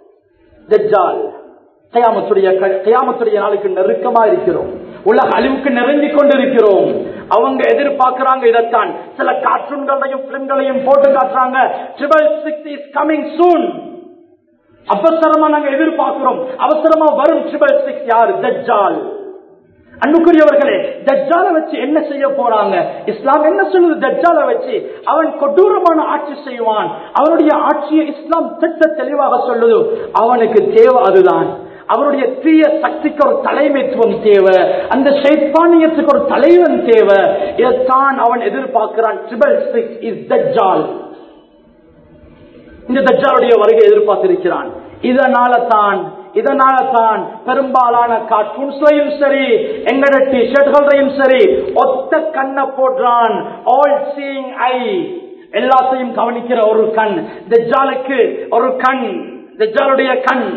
தஜ்ஜால் கயாமத்துடைய கயாமத்துடைய நாளுக்கு நெருக்கமா இருக்கிறோம் உலக அழிவுக்கு நெருங்கி கொண்டிருக்கிறோம் அவங்க எதிர்பார்க்கிறாங்க இதைத்தான் சில கார்ட்டூன்களையும் பிலிம்களையும் போட்டு காட்டுறாங்க triple six is coming soon அவசரமா நாங்க எதிர்பார்க்கிறோம் அவசரமா வரும் ட்ரிபிள் சிக்ஸ் யார் தஜ்ஜால் அன்புக்குரியவர்களே தஜ்ஜால வச்சு என்ன செய்ய போறாங்க இஸ்லாம் என்ன சொல்லுது தஜ்ஜால வச்சு அவன் கொடூரமான ஆட்சி செய்வான் அவனுடைய ஆட்சியை இஸ்லாம் திட்ட தெளிவாக சொல்லுது அவனுக்கு தேவை அதுதான் அவருடைய தீய சக்திக்கு ஒரு தலைமைத்துவம் தேவை அந்த சைத்தானியத்துக்கு ஒரு தலைவன் தேவை இதைத்தான் அவன் எதிர்பார்க்கிறான் ட்ரிபிள் சிக்ஸ் இஸ் தஜ்ஜால் இந்த தஜ்ஜாலுடைய வருகை எதிர்பார்த்திருக்கிறான் இதனால தான் இதனால தான் பெரும்பாலான கார்ட்டூன்ஸ்லையும் சரி எங்கட டி ஷர்ட்களையும் சரி ஒத்த கண்ணை போடுறான் ஆல் சீயிங் ஐ எல்லாத்தையும் கவனிக்கிற ஒரு கண் தஜ்ஜாலுக்கு ஒரு கண் தஜ்ஜாலுடைய கண்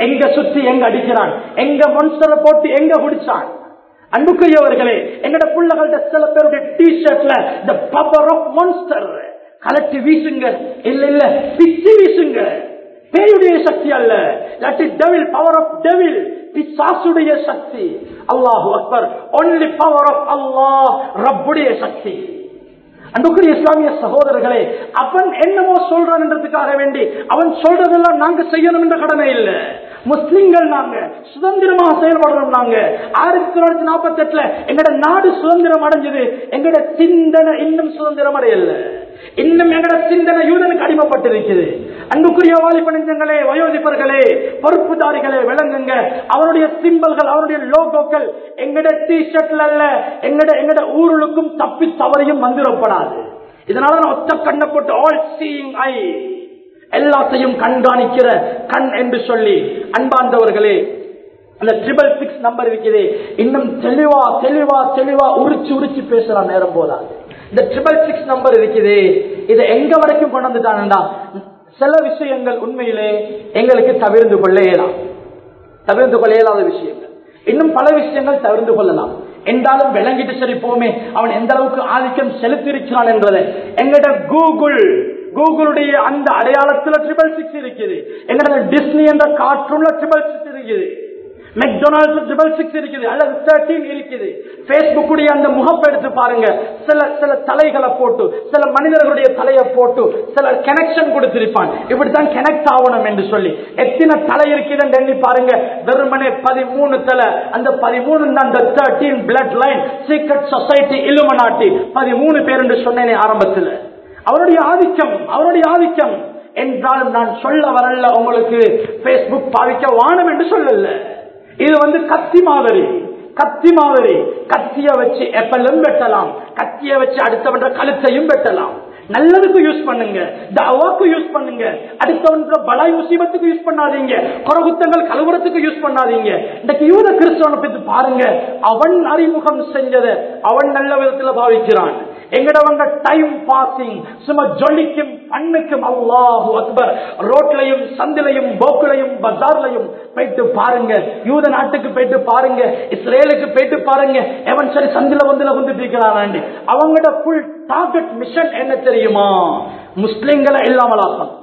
எங்க சுத்தி எங்க அடிக்கிறான் எங்க மொன்ஸ்டரை போட்டு எங்க குடிச்சான் அன்புக்குரியவர்களே எங்கட பிள்ளைகள்ட்ட சில பேருடைய டி ஷர்ட்ல த பவர் ஆஃப் மான்ஸ்டர் கலட்டி வீசுங்க இல்ல இல்ல பிச்சு வீசுங்க பேயுடைய சக்தி அல்ல இல்லாட்டி டெவில் பவர் ஆஃப் டெவில் பிசாசுடைய சக்தி அல்லாஹு அக்பர் ஒன்லி பவர் ஆஃப் அல்லாஹ் ரப்புடைய சக்தி அன்புக்குரிய இஸ்லாமிய சகோதரர்களே அவன் என்னமோ சொல்றான் என்றதுக்காக வேண்டி அவன் சொல்றதெல்லாம் நாங்க செய்யணும் என்ற கடமை இல்லை முஸ்லிம்கள் நாங்க சுதந்திரமாக செயல்படுறோம் நாங்க ஆயிரத்தி தொள்ளாயிரத்தி நாற்பத்தி எட்டுல எங்கட நாடு சுதந்திரம் அடைஞ்சது எங்கட சிந்தனை இன்னும் சுதந்திரம் அடையல இன்னும் எங்கட சிந்தனை யூதனுக்கு அடிமைப்பட்டிருக்குது அன்புக்குரிய வாலிப நெஞ்சங்களே வயோதிபர்களே பொறுப்புதாரிகளே விளங்குங்க அவருடைய சிம்பல்கள் அவருடைய லோகோக்கள் எங்கட டி ஷர்ட்ல அல்ல எங்கட எங்கட ஊருளுக்கும் தப்பி தவறையும் வந்துடப்படாது இதனால நான் ஒத்த கண்ணை போட்டு ஆல் சீயிங் ஐ எல்லாத்தையும் கண்காணிக்கிற கண் என்று சொல்லி அன்பார்ந்தவர்களே அந்த ட்ரிபிள் சிக்ஸ் நம்பர் இருக்குது இன்னும் தெளிவா தெளிவா தெளிவா உரிச்சு உரிச்சு பேசுற நேரம் போதாது இந்த ட்ரிபிள் சிக்ஸ் நம்பர் இருக்குது இதை எங்க வரைக்கும் கொண்டு வந்துட்டானுடா சில விஷயங்கள் உண்மையிலே எங்களுக்கு தவிர்த்து கொள்ள இயலாம் தவிர்த்து கொள்ள இயலாத விஷயங்கள் இன்னும் பல விஷயங்கள் தவிர்த்து கொள்ளலாம் என்றாலும் விளங்கிட்டு சரி போமே அவன் எந்த அளவுக்கு ஆதிக்கம் செலுத்தியிருக்கிறான் என்பதை எங்கட கூகுள் கூகுளுடைய அந்த அடையாளத்துல ட்ரிபிள் சிக்ஸ் இருக்குது எங்கட டிஸ்னி என்ற கார்ட்டூன்ல ட்ரிபிள் சிக்ஸ் இருக்குது மெக்டொனால்ட்ஸ் ட்ரிபிள் சிக்ஸ் இருக்குது அல்லது தேர்ட்டீன் இருக்குது பேஸ்புக்குடைய அந்த முகப்பை எடுத்து பாருங்க சில சில தலைகளை போட்டு சில மனிதர்களுடைய தலையை போட்டு சில கனெக்ஷன் கொடுத்திருப்பான் இப்படித்தான் கனெக்ட் ஆகணும் என்று சொல்லி எத்தனை தலை இருக்குதுன்னு எண்ணி பாருங்க வெறுமனே பதிமூணு தலை அந்த பதிமூணு அந்த thirteen blood line secret society Illuminati பதிமூணு பேர் என்று சொன்னேனே ஆரம்பத்தில் அவருடைய ஆதிக்கம் அவருடைய ஆதிக்கம் என்றாலும் நான் சொல்ல வரல உங்களுக்கு பேஸ்புக் பாவிக்க வானம் என்று சொல்லல இது வந்து கத்தி மாதிரி கத்தி மாதிரி கத்திய வச்சு எப்பலும் வெட்டலாம் கத்திய வச்சு அடுத்தவன்ற கழுத்தையும் வெட்டலாம் நல்லதுக்கு யூஸ் பண்ணுங்க தவாக்கு யூஸ் பண்ணுங்க அடுத்தவன்ற பலாய் முசீபத்துக்கு யூஸ் பண்ணாதீங்க குறகுத்தங்கள் கலவரத்துக்கு யூஸ் பண்ணாதீங்க இன்னைக்கு யூத கிறிஸ்தவனை பத்தி பாருங்க அவன் அறிமுகம் செஞ்சதை அவன் நல்ல விதத்துல பாவிக்கிறான் எங்கடவங்க டைம் பாசிங் சும்மா ஜொலிக்கும் கண்ணுக்கும் அல்லாஹு அக்பர் ரோட்லையும் சந்திலையும் போக்குலையும் பஜார்லையும் போயிட்டு பாருங்க யூத நாட்டுக்கு போயிட்டு பாருங்க இஸ்ரேலுக்கு போயிட்டு பாருங்க எவன் சரி சந்தில வந்துல வந்துட்டு இருக்கிறான் அவங்களோட ஃபுல் டார்கெட் மிஷன் என்ன தெரியுமா முஸ்லிம்களை இல்லாமலாக்கணும்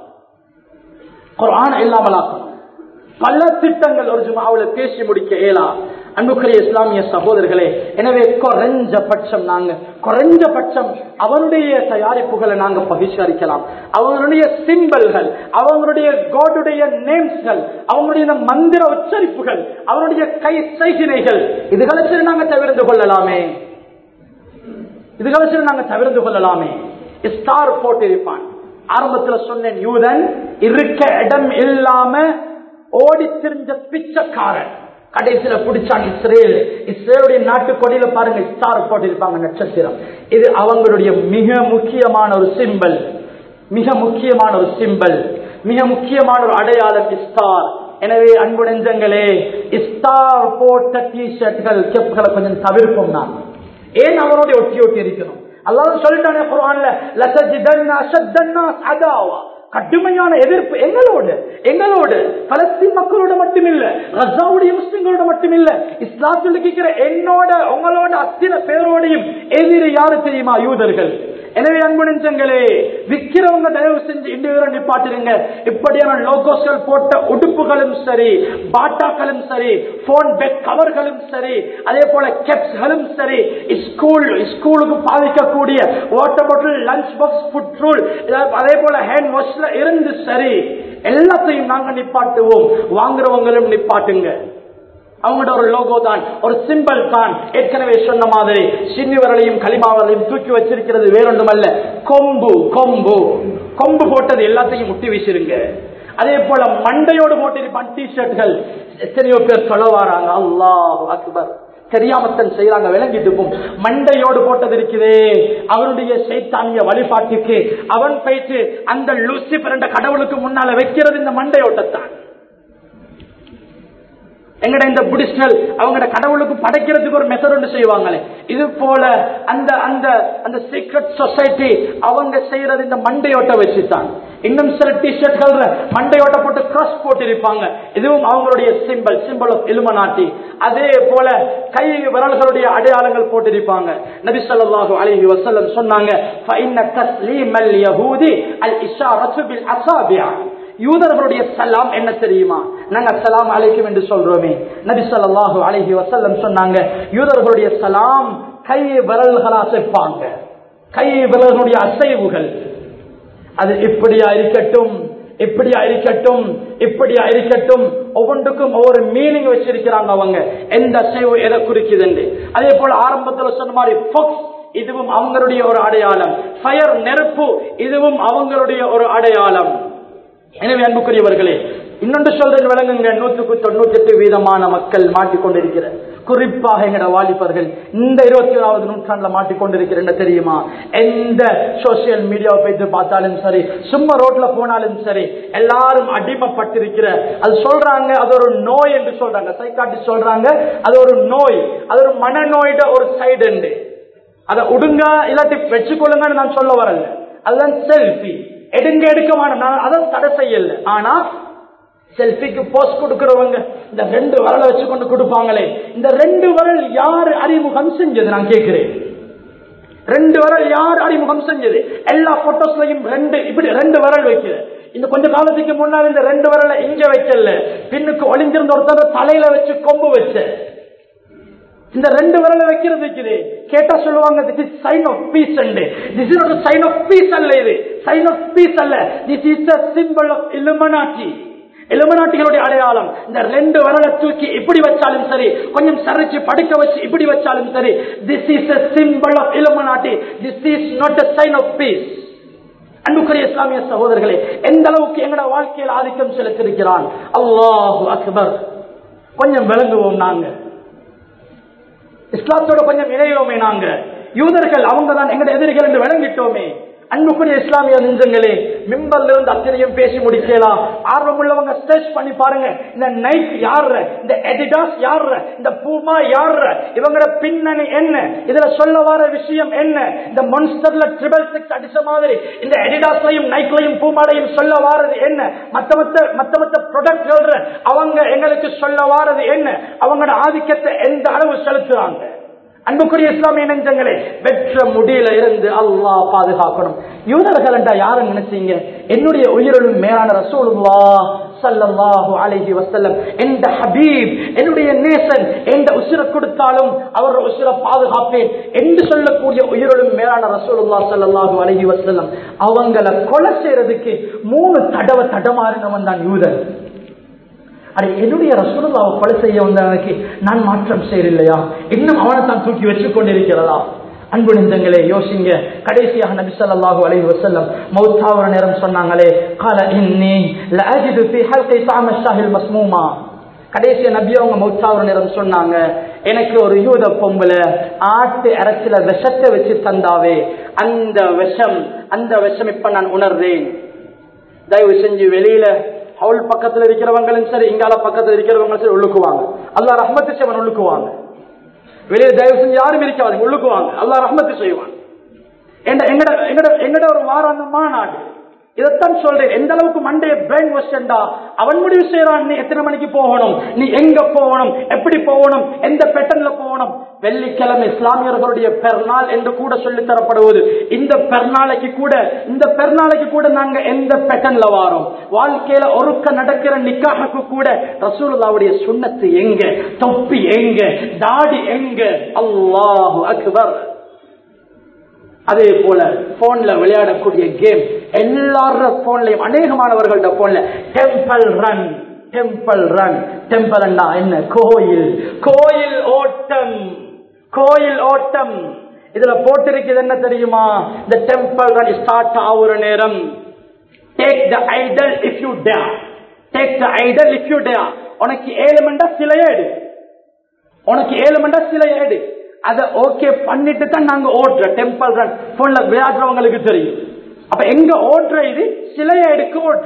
குரான் இல்லாமலாக்கணும் பல திட்டங்கள் ஒரு ஜுமாவுல பேசி முடிக்க இயலா அன்புக்குரிய இஸ்லாமிய சகோதரர்களே எனவே குறைஞ்ச பட்சம் நாங்க குறைஞ்ச பட்சம் அவனுடைய தயாரிப்புகளை நாங்க பகிஷ்கரிக்கலாம் அவனுடைய சிம்பல்கள் அவங்களுடைய கோடுடைய நேம்ஸ்கள் அவங்களுடைய மந்திர உச்சரிப்புகள் அவனுடைய கை சைகினைகள் இதுகளை சரி நாங்க தவிர்த்து கொள்ளலாமே இதுகளை சரி நாங்க தவிர்த்து கொள்ளலாமே ஸ்டார் போட்டிருப்பான் ஆரம்பத்துல சொன்னேன் யூதன் இருக்க இடம் இல்லாம ஓடி திரிஞ்ச பிச்சைக்காரன் கடைசியில பிடிச்சான் இஸ்ரேல் இஸ்ரேலுடைய நாட்டு கொடியில பாருங்க ஸ்டார் போட்டிருப்பாங்க நட்சத்திரம் இது அவங்களுடைய மிக முக்கியமான ஒரு சிம்பல் மிக முக்கியமான ஒரு சிம்பல் மிக முக்கியமான ஒரு அடையாளம் ஸ்டார் எனவே அன்பு நெஞ்சங்களே ஸ்டார் போட்ட டி ஷர்ட்கள் கெப்களை கொஞ்சம் தவிர்ப்போம் நான் ஏன் அவரோட ஒட்டி ஒட்டி இருக்கணும் அல்லாஹ் சொல்லிட்டானே குர்ஆன்ல லதஜிதன்ன அஷத்தன்னாஸ் அதாவா கடுமையான எதிர்ப்பு எங்களோடு எங்களோடு பலஸ்தீன் மக்களோட மட்டுமில்ல ரசாவுடைய முஸ்லிம்களோட மட்டுமில்ல இஸ்லாத்தில் கேட்கிற என்னோட உங்களோட அத்தனை பேரோடையும் எதிரி யாரு தெரியுமா யூதர்கள் எனவே அன்பு நெஞ்சங்களே விற்கிறவங்க தயவு செஞ்சு இண்டிவிஜுவல் நிப்பாட்டிருங்க இப்படியான லோகோஸ்கள் போட்ட உடுப்புகளும் சரி பாட்டாக்களும் சரி போன் பெட் கவர்களும் சரி அதே போல கெப்ஸ்களும் சரி ஸ்கூல் ஸ்கூலுக்கு பாதிக்கக்கூடிய water bottle lunch box food rule அதே போல ஹேண்ட் வாஷ்ல இருந்து சரி எல்லாத்தையும் நாங்க நிப்பாட்டுவோம் வாங்குறவங்களும் நிப்பாட்டுங்க அவங்களோட ஒரு லோகோ தான் ஒரு சிம்பிள் தான் ஏற்கனவே சொன்ன மாதிரி சின்னிவரலையும் களிமாவரையும் தூக்கி வச்சிருக்கிறது வேறொன்றுமல்ல கொம்பு கொம்பு கொம்பு போட்டது எல்லாத்தையும் முட்டி வீசிருங்க அதே போல மண்டையோடு போட்டிருப்பான் டி ஷர்ட்கள் எத்தனையோ பேர் சொல்ல வராங்க அல்லாஹ் அக்பர் தெரியாமத்தன் செய்யறாங்க விளங்கிட்டு போம் மண்டையோடு போட்டது இருக்குதே அவனுடைய சைத்தானிய வழிபாட்டுக்கு அவன் போயிட்டு அந்த லூசிபர் என்ற கடவுளுக்கு முன்னால வைக்கிறது இந்த மண்டையோட்டத்தான் எங்கட இந்த புடிஸ்டல் அவங்கட கடவுளுக்கு படைக்கிறதுக்கு ஒரு மெத்தட் ஒன்று செய்வாங்களே இது போல அந்த அந்த அந்த சீக்ரெட் சொசைட்டி அவங்க செய்யறது இந்த மண்டையோட்ட வச்சுதான் இன்னும் சில டிஷர்ட்கள் மண்டையோட்ட போட்டு கிராஸ் போட்டிருப்பாங்க இதுவும் அவங்களுடைய சிம்பல் சிம்பல் ஆஃப் இலுமநாட்டி அதே போல கை விரல்களுடைய அடையாளங்கள் போட்டிருப்பாங்க நபி ஸல்லல்லாஹு அலைஹி வஸல்லம் சொன்னாங்க ஃபஇன்ன தஸ்லீமல் யஹூதி அல் இஷாரத்து பில் அஸாபியா யூதர்களுடைய சலாம் என்ன தெரியுமா நாங்க அஸ்ஸலாமு அலைக்கும் என்று சொல்றோமே நபி ஸல்லல்லாஹு அலைஹி வஸல்லம் சொன்னாங்க யூதர்களுடைய சலாம் கை விரல்களா சேர்ப்பாங்க கை விரல்களுடைய அசைவுகள் அது இப்படியா இருக்கட்டும் இப்படியா இருக்கட்டும் இப்படியா இருக்கட்டும் ஒவ்வொன்றுக்கும் ஒவ்வொரு மீனிங் வச்சிருக்கிறாங்க அவங்க எந்த அசைவு எதை குறிக்குதுன்னு அதே போல ஆரம்பத்துல சொன்ன மாதிரி fox, இதுவும் அவங்களுடைய ஒரு அடையாளம் ஃபயர் நெருப்பு இதுவும் அவங்களுடைய ஒரு அடையாளம் எனவே அன்புக்குரியவர்களே இன்னொன்று சொல்றேன் விளங்குங்க நூற்றுக்கு தொண்ணூத்தி எட்டு வீதமான மக்கள் மாட்டிக்கொண்டிருக்கிற குறிப்பாக எங்கட வாலிபர்கள் இந்த இருபத்தி ஏழாவது நூற்றாண்டுல மாட்டிக்கொண்டிருக்கிற என்ன தெரியுமா எந்த சோசியல் மீடியாவை போயிட்டு பார்த்தாலும் சரி சும்மா ரோட்ல போனாலும் சரி எல்லாரும் அடிமைப்பட்டிருக்கிற அது சொல்றாங்க அது ஒரு நோய் என்று சொல்றாங்க சைக்காட்டி சொல்றாங்க அது ஒரு நோய் அது ஒரு மனநோயிட ஒரு சைடு உண்டு அதை உடுங்க இல்லாட்டி வச்சுக்கொள்ளுங்கன்னு நான் சொல்ல வரல அதுதான் செல்ஃபி எடுங்க எடுக்க வேணும் நான் அதை தடை செய்யல ஆனா செல்ஃபிக்கு போஸ்ட் கொடுக்கிறவங்க இந்த ரெண்டு வரலை வச்சு கொண்டு கொடுப்பாங்களே இந்த ரெண்டு வரல் யார் அறிமுகம் செஞ்சது நான் கேட்கிறேன் ரெண்டு வரல் யார் அறிமுகம் செஞ்சது எல்லா போட்டோஸ்லயும் ரெண்டு இப்படி ரெண்டு வரல் வைக்குது இந்த கொஞ்ச காலத்துக்கு முன்னால் இந்த ரெண்டு வரல இங்க வைக்கல பின்னுக்கு ஒளிஞ்சிருந்த ஒருத்தர் தலையில வச்சு கொம்பு வச்ச இந்த ரெண்டு விரல வைக்கிறது இருக்குது கேட்டா சொல்லுவாங்க this is sign of peace and this is sign of peace அல்ல இது சைன் ஆஃப் பீஸ் அல்ல this is the symbol of Illuminati இலுமனாட்டிகளுடைய அடையாளம் இந்த ரெண்டு விரலை தூக்கி இப்படி வச்சாலும் சரி கொஞ்சம் சரிச்சு படுக்க வச்சு இப்படி வச்சாலும் சரி this is a symbol of Illuminati this is not a sign of peace அன்புக்குரிய இஸ்லாமிய சகோதரர்களே எந்த அளவுக்கு எங்கட வாழ்க்கையில் ஆதிக்கம் செலுத்திருக்கிறான் அல்லாஹு அக்பர் கொஞ்சம் விளங்குவோம் நாங்க இஸ்லாத்தோட கொஞ்சம் இணையோமே நாங்க யூதர்கள் அவங்க தான் எங்கட எதிரிகள் என்று விளங்கிட்டோமே அன்புக்குரிய இஸ்லாமிய நெஞ்சங்களே மிம்பர்ல இருந்து அத்தனையும் பேசி முடிக்கலாம் ஆர்வம் உள்ளவங்க ஸ்ட்ரெச் பண்ணி பாருங்க இந்த நைட் யார் இந்த எடிடாஸ் யார் இந்த பூமா யார் இவங்களோட பின்னணி என்ன இதுல சொல்ல வர விஷயம் என்ன இந்த மொன்ஸ்டர்ல ட்ரிபிள் சிக்ஸ் அடிச்ச மாதிரி இந்த எடிடாஸ்லையும் நைட்லையும் பூமாலையும் சொல்ல வாரது என்ன மத்த மத்த மத்த மத்த ப்ரொடக்ட் அவங்க எங்களுக்கு சொல்ல வாரது என்ன அவங்களோட ஆதிக்கத்தை எந்த அளவு செலுத்துறாங்க அன்புக்குரிய இஸ்லாமிய நெஞ்சங்களே வெற்ற முடியில இருந்து அல்லாஹ் பாதுகாக்கணும் யூதர்கள் என்றா யாரும் நினைச்சீங்க என்னுடைய உயிரிலும் மேலான ரசூலுல்லா சல்லல்லாஹு அலைஹி வஸல்லம் எந்த ஹபீப் என்னுடைய நேசன் எந்த உசிர கொடுத்தாலும் அவர் உசிர பாதுகாப்பேன் என்று சொல்லக்கூடிய உயிரிலும் மேலான ரசூலுல்லா சல்லல்லாஹு அலைஹி வஸல்லம் அவங்கள கொலை செய்யறதுக்கு மூணு தடவை தடமாறினவன் தான் யூதன் அட என்னுடைய ரசூலுல்லாவை கொலை செய்ய வந்தவனுக்கு நான் மாற்றம் செய்யலையா இன்னும் அவனை தான் தூக்கி வச்சு கொண்டிருக்கிறதா அன்பு நெஞ்சங்களே யோசிங்க கடைசியாக நபி ஸல்லல்லாஹு அலைஹி வஸல்லம் மௌத்தாவர நேரம் சொன்னாங்களே قال اني لاجد في حلقي طعم الشاه المسموما கடைசி நபி அவங்க மௌத்தாவர நேரம் சொன்னாங்க எனக்கு ஒரு யூத பொம்பளை ஆட்டு இறைச்சில விஷத்தை வச்சு தந்தாவே அந்த விஷம் அந்த விஷம் இப்ப நான் உணர்றேன் தயவு செஞ்சு வெளியில அவள் பக்கத்துல இருக்கிறவங்களும் சரி இங்கால பக்கத்துல இருக்கிறவங்களும் சரி உள்ளுக்குவாங்க அல்லா ரஹ்மத்து செய்வன் உள்ளுக்குவாங்க வெளியே தயவு செஞ்சு யாரும் இருக்காது உள்ளுக்குவாங்க அல்லா ரஹ்மத்து செய்வான் எங்கட எங்கட எங்கட எங்கட ஒரு வாரம் அந்த மாநாடு இதைத்தான் சொல்றேன் எந்த அளவுக்கு மண்டைய பிரெயின் வாஷ்டா அவன் முடிவு செய்யறான் நீ எத்தனை மணிக்கு போகணும் நீ எங்க போகணும் எப்படி போகணும் எந்த பேட்டர்ன்ல போகணும் வெள்ளிக்கிழமை இஸ்லாமியர்களுடைய பெருநாள் என்று கூட சொல்லி தரப்படுவது இந்த பெருநாளைக்கு கூட இந்த பெருநாளைக்கு கூட நாங்க எந்த பேட்டர்ன்ல வாரோம் வாழ்க்கையில ஒருக்க நடக்கிற நிக்காக கூட ரசூலுல்லாவுடைய சுண்ணத்து எங்க தொப்பி எங்க தாடி எங்க அல்லாஹு அக்பர் அதே போல போன்ல விளையாடக்கூடிய கேம் எல்லார போன்லயும் அநேகமானவர்கள்ட போன்ல temple run temple run temple என்ன கோயில் கோயில் ஓட்டம் கோயில் ஓட்டம் இதுல போட்டிருக்கிறது என்ன தெரியுமா இந்த டெம்பிள் ரன் ஸ்டார்ட் ஆகுற நேரம் take the idol if you dare take the idol if you dare உனக்கு ஏழு மண்டா சில ஏடு உனக்கு ஏழு மண்டா சில ஏடு அதை ஓகே பண்ணிட்டு தான் நாங்க ஓட்டுற டெம்பிள் ரன் போன்ல விளையாடுறவங்களுக்கு தெரியும் அப்ப எங்க ஓட்டுற இது சிலைய எடுக்க ஓட்டுற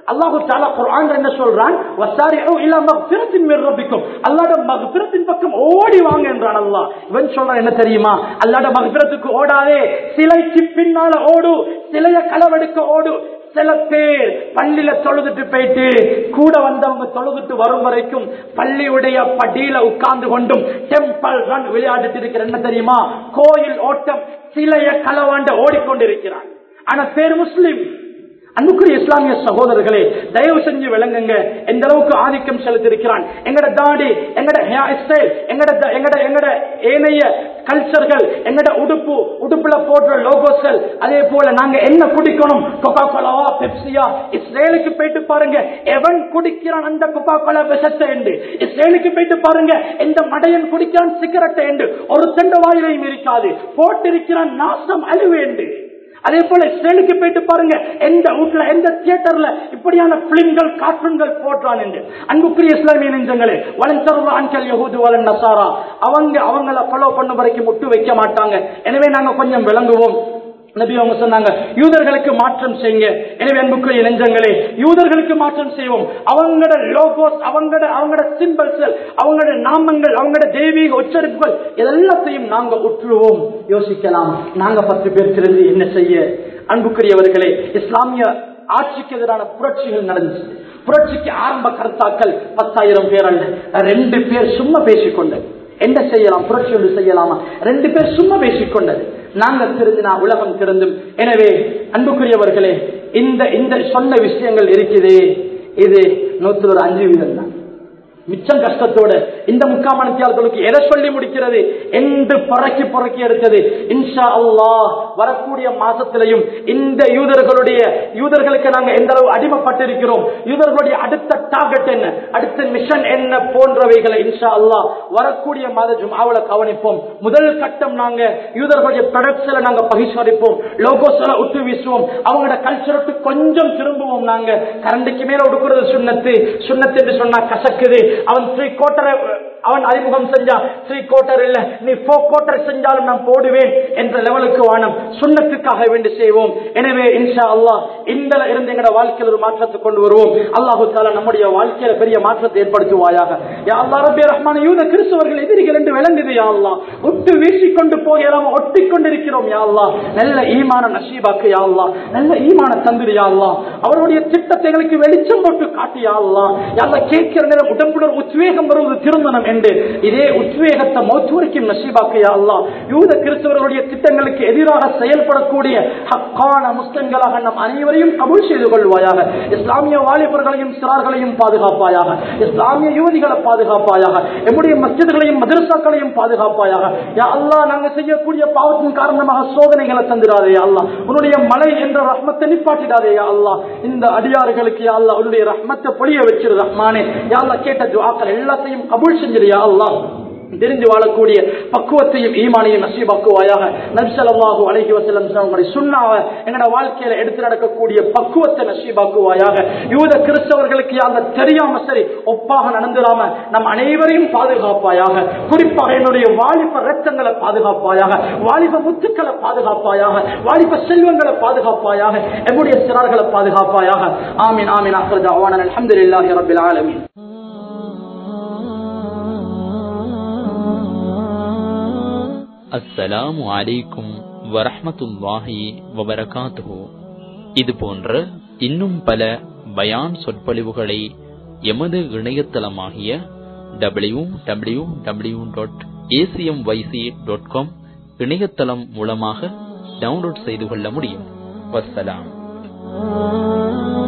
அல்லாஹு தாலா குர்ஆன் என்ன சொல்றான் வசாரிஉ இலா மக்ஃபிரத்தின் மின் ரப்பிக்கும் அல்லாஹ்ட மக்ஃபிரத்தின் பக்கம் ஓடி வாங்க என்றான் அல்லாஹ் இவன் சொல்றான் என்ன தெரியுமா அல்லாஹ்ட மக்ஃபிரத்துக்கு ஓடாதே சிலைக்கு பின்னால ஓடு சிலைய களவெடுக்க ஓடு சில பேர் பள்ளியில தொழுதுட்டு போயிட்டு கூட வந்தவங்க தொழுதுட்டு வரும் வரைக்கும் பள்ளியுடைய படியில உட்கார்ந்து கொண்டும் டெம்பிள் ரன் விளையாடிட்டு இருக்கிற என்ன தெரியுமா கோயில் ஓட்டம் சிலைய களவாண்ட ஓடிக்கொண்டிருக்கிறான் ஆனா பேர் முஸ்லிம் அன்புக்குரிய இஸ்லாமிய சகோதரர்களே தயவு செஞ்சு விளங்குங்க எந்த அளவுக்கு ஆதிக்கம் செலுத்திருக்கிறான் எங்கட தாடி எங்கட ஹேர் ஸ்டைல் எங்கட த- எங்கட எங்கட ஏனைய கல்ச்சர்கள் எங்கட உடுப்பு உடுப்புல போடுற லோகோஸ்கள் அதே போல நாங்க என்ன குடிக்கணும் கொக்கா கோலாவா பெப்சியா இஸ்ரேலுக்கு போயிட்டு பாருங்க எவன் குடிக்கிறான் அந்த கொக்கா கோலா விஷத்தை என்று இஸ்ரேலுக்கு போயிட்டு பாருங்க எந்த மடையன் குடிக்கிறான் சிகரெட்டை என்று ஒரு தண்ட வாயிலையும் இருக்காது போட்டிருக்கிறான் நாசம் அழுவேண்டு அதே போல இஸ்ரேலுக்கு போயிட்டு பாருங்க எந்த வீட்டுல எந்த தியேட்டர்ல இப்படியான பிலிம்கள் கார்ட்டூன்கள் போடுறான் என்று அன்புக்குரிய இஸ்லாமிய நெஞ்சங்களே வளர்த்தருவ ஆண்கள் யகூது வளன் நசாரா அவங்க அவங்கள ஃபாலோ பண்ண வரைக்கும் முட்டு வைக்க மாட்டாங்க எனவே நாங்க கொஞ்சம் விளங்குவோம் நபி அவங்க சொன்னாங்க யூதர்களுக்கு மாற்றம் செய்யுங்க எனவே அன்புக்குரிய நெஞ்சங்களே யூதர்களுக்கு மாற்றம் செய்வோம் அவங்களோட லோகோஸ் அவங்களோட அவங்களோட சிம்பிள்ஸ் அவங்களோட நாமங்கள் அவங்களோட தெய்வீக உச்சரிப்புகள் இதெல்லாத்தையும் நாங்க உற்றுவோம் யோசிக்கலாம் நாங்க பத்து பேர் திறந்து என்ன செய்ய அன்புக்குரியவர்களே இஸ்லாமிய ஆட்சிக்கு எதிரான புரட்சிகள் நடந்துச்சு புரட்சிக்கு ஆரம்ப கருத்தாக்கள் பத்தாயிரம் பேர் அல்ல ரெண்டு பேர் சும்மா பேசிக்கொண்டது என்ன செய்யலாம் புரட்சி ஒன்று செய்யலாமா ரெண்டு பேர் சும்மா பேசிக்கொண்டது நாங்கள் திருந்தினா உலகம் திருந்தும் எனவே அன்புக்குரியவர்களே இந்த இந்த சொன்ன விஷயங்கள் இருக்குது இது நூத்துல ஒரு அஞ்சு வீதம் தான் மிச்சம் கஷ்டத்தோட இந்த முக்காமணத்தியாளர்களுக்கு எதை சொல்லி முடிக்கிறது என்று புறக்கி புறக்கி எடுத்தது இன்ஷா அல்லாஹ் வரக்கூடிய மாசத்திலையும் இந்த யூதர்களுடைய யூதர்களுக்கு நாங்க எந்த அளவு அடிமைப்பட்டிருக்கிறோம் யூதர்களுடைய அடுத்த டார்கெட் என்ன அடுத்த மிஷன் என்ன போன்றவைகளை இன்ஷா அல்லாஹ் வரக்கூடிய மாத ஜும்ஆவுல கவனிப்போம் முதல் கட்டம் நாங்க யூதர்களுடைய ப்ரொடக்ட்ஸ்ல நாங்க பகிஷ்கரிப்போம் லோகோஸ்ல விட்டு வீசுவோம் அவங்களோட கல்ச்சருக்கு கொஞ்சம் திரும்புவோம் நாங்க கரண்டுக்கு மேல உடுக்கிறது சுண்ணத்து சுண்ணத்து என்று சொன்னா கசக்குது அவன் த்ரீ கோட்டரை அவன் அறிமுகம் செஞ்சா த்ரீ கோட்டர் இல்ல நீ ஃபோர் கோட்டர் செஞ்சாலும் நான் போடுவேன் என்ற லெவலுக்கு வானம் சுண்ணத்துக்காக வேண்டி செய்வோம் எனவே இன்ஷா அல்லாஹ் இந்த இருந்து எங்களோட வாழ்க்கையில் ஒரு மாற்றத்தை கொண்டு வருவோம் அல்லாஹு தாலா நம்முடைய வாழ்க்கையில பெரிய மாற்றத்தை ஏற்படுத்துவாயாக யா அல்லாஹ் ரப்பே ரஹ்மான் யூத கிறிஸ்தவர்கள் எதிரிகள் என்று விளங்குது யா அல்லாஹ் ஒட்டு வீசிக்கொண்டு போகிறோம் ஒட்டி கொண்டிருக்கிறோம் யா அல்லாஹ் நல்ல ஈமான நசீபாக்கு யா அல்லாஹ் நல்ல ஈமான தந்திரி யா அல்லாஹ் அவருடைய திட்டத்தை எங்களுக்கு வெளிச்சம் போட்டு காட்டி யா அல்லாஹ் யா அல்லாஹ் கேட்கிற நேரம் உடம்புடன் உத்வேகம் வருவது திருமணம் என்று இதே உத்வேகத்தை மௌத்து வரைக்கும் நசீபாக்கு யா அல்லாஹ் யூத கிறிஸ்தவர்களுடைய திட்டங்களுக்கு எதிராக செயல்படக்கூடிய ஹக்கான முஸ்லிம்களாக நம் அனைவரையும் கபூல் செய்து கொள்வாயாக இஸ்லாமிய வாலிபர்களையும் சிறார்களையும் பாதுகாப்பாயாக இஸ்லாமிய யுவதிகளை பாதுகாப்பாயாக எம்முடைய மஸ்ஜிதுகளையும் மதரசாக்களையும் பாதுகாப்பாயாக யா அல்லாஹ் நாங்க செய்யக்கூடிய பாவத்தின் காரணமாக சோதனைகளை தந்திராதே யா அல்லாஹ் உன்னுடைய மலை என்ற ரஹ்மத்தை நிப்பாட்டிடாதே யா அல்லாஹ் இந்த அடியார்களுக்கு யா அல்லாஹ் உன்னுடைய ரஹ்மத்தை பொழிய வச்சிரு ரஹ்மானே யா அல்லாஹ் கேட்ட துஆக்கள் எல்லாத்தையும் கபூல் செஞ்சிரு யா அல்லாஹ் தெரிஞ்சு வாழக்கூடிய பக்குவத்தையும் ஈமானையும் நசீபாக்குவாயாக நபிசல்லாஹு அலைஹி வஸல்லம் அவங்களுடைய சுண்ணாவை எங்களோட வாழ்க்கையில எடுத்து நடக்கக்கூடிய பக்குவத்தை நசீபாக்குவாயாக யூத கிறிஸ்தவர்களுக்கு அந்த தெரியாம சரி ஒப்பாக நடந்துடாம நம் அனைவரையும் பாதுகாப்பாயாக குறிப்பாக என்னுடைய வாலிப ரத்தங்களை பாதுகாப்பாயாக வாலிப முத்துக்களை பாதுகாப்பாயாக வாலிப செல்வங்களை பாதுகாப்பாயாக எம்முடைய சிறார்களை பாதுகாப்பாயாக ஆமீன் ஆமீன் அஹ்ரஜ் அவானன் அல்ஹம்துலில்லாஹி ரப்பில் ஆலமீன் அஸ்ஸலாமு அலைக்கும் வரஹ்மத்துல்லாஹி வபரகாத்துஹு இது போன்ற இன்னும் பல பயான் சொற்பொழிவுகளை எமது இணையதளமாகிய W W W dot ACM YC dot com இணையதளம் மூலமாக டவுன்லோட் செய்து கொள்ள முடியும் வஸ்ஸலாம்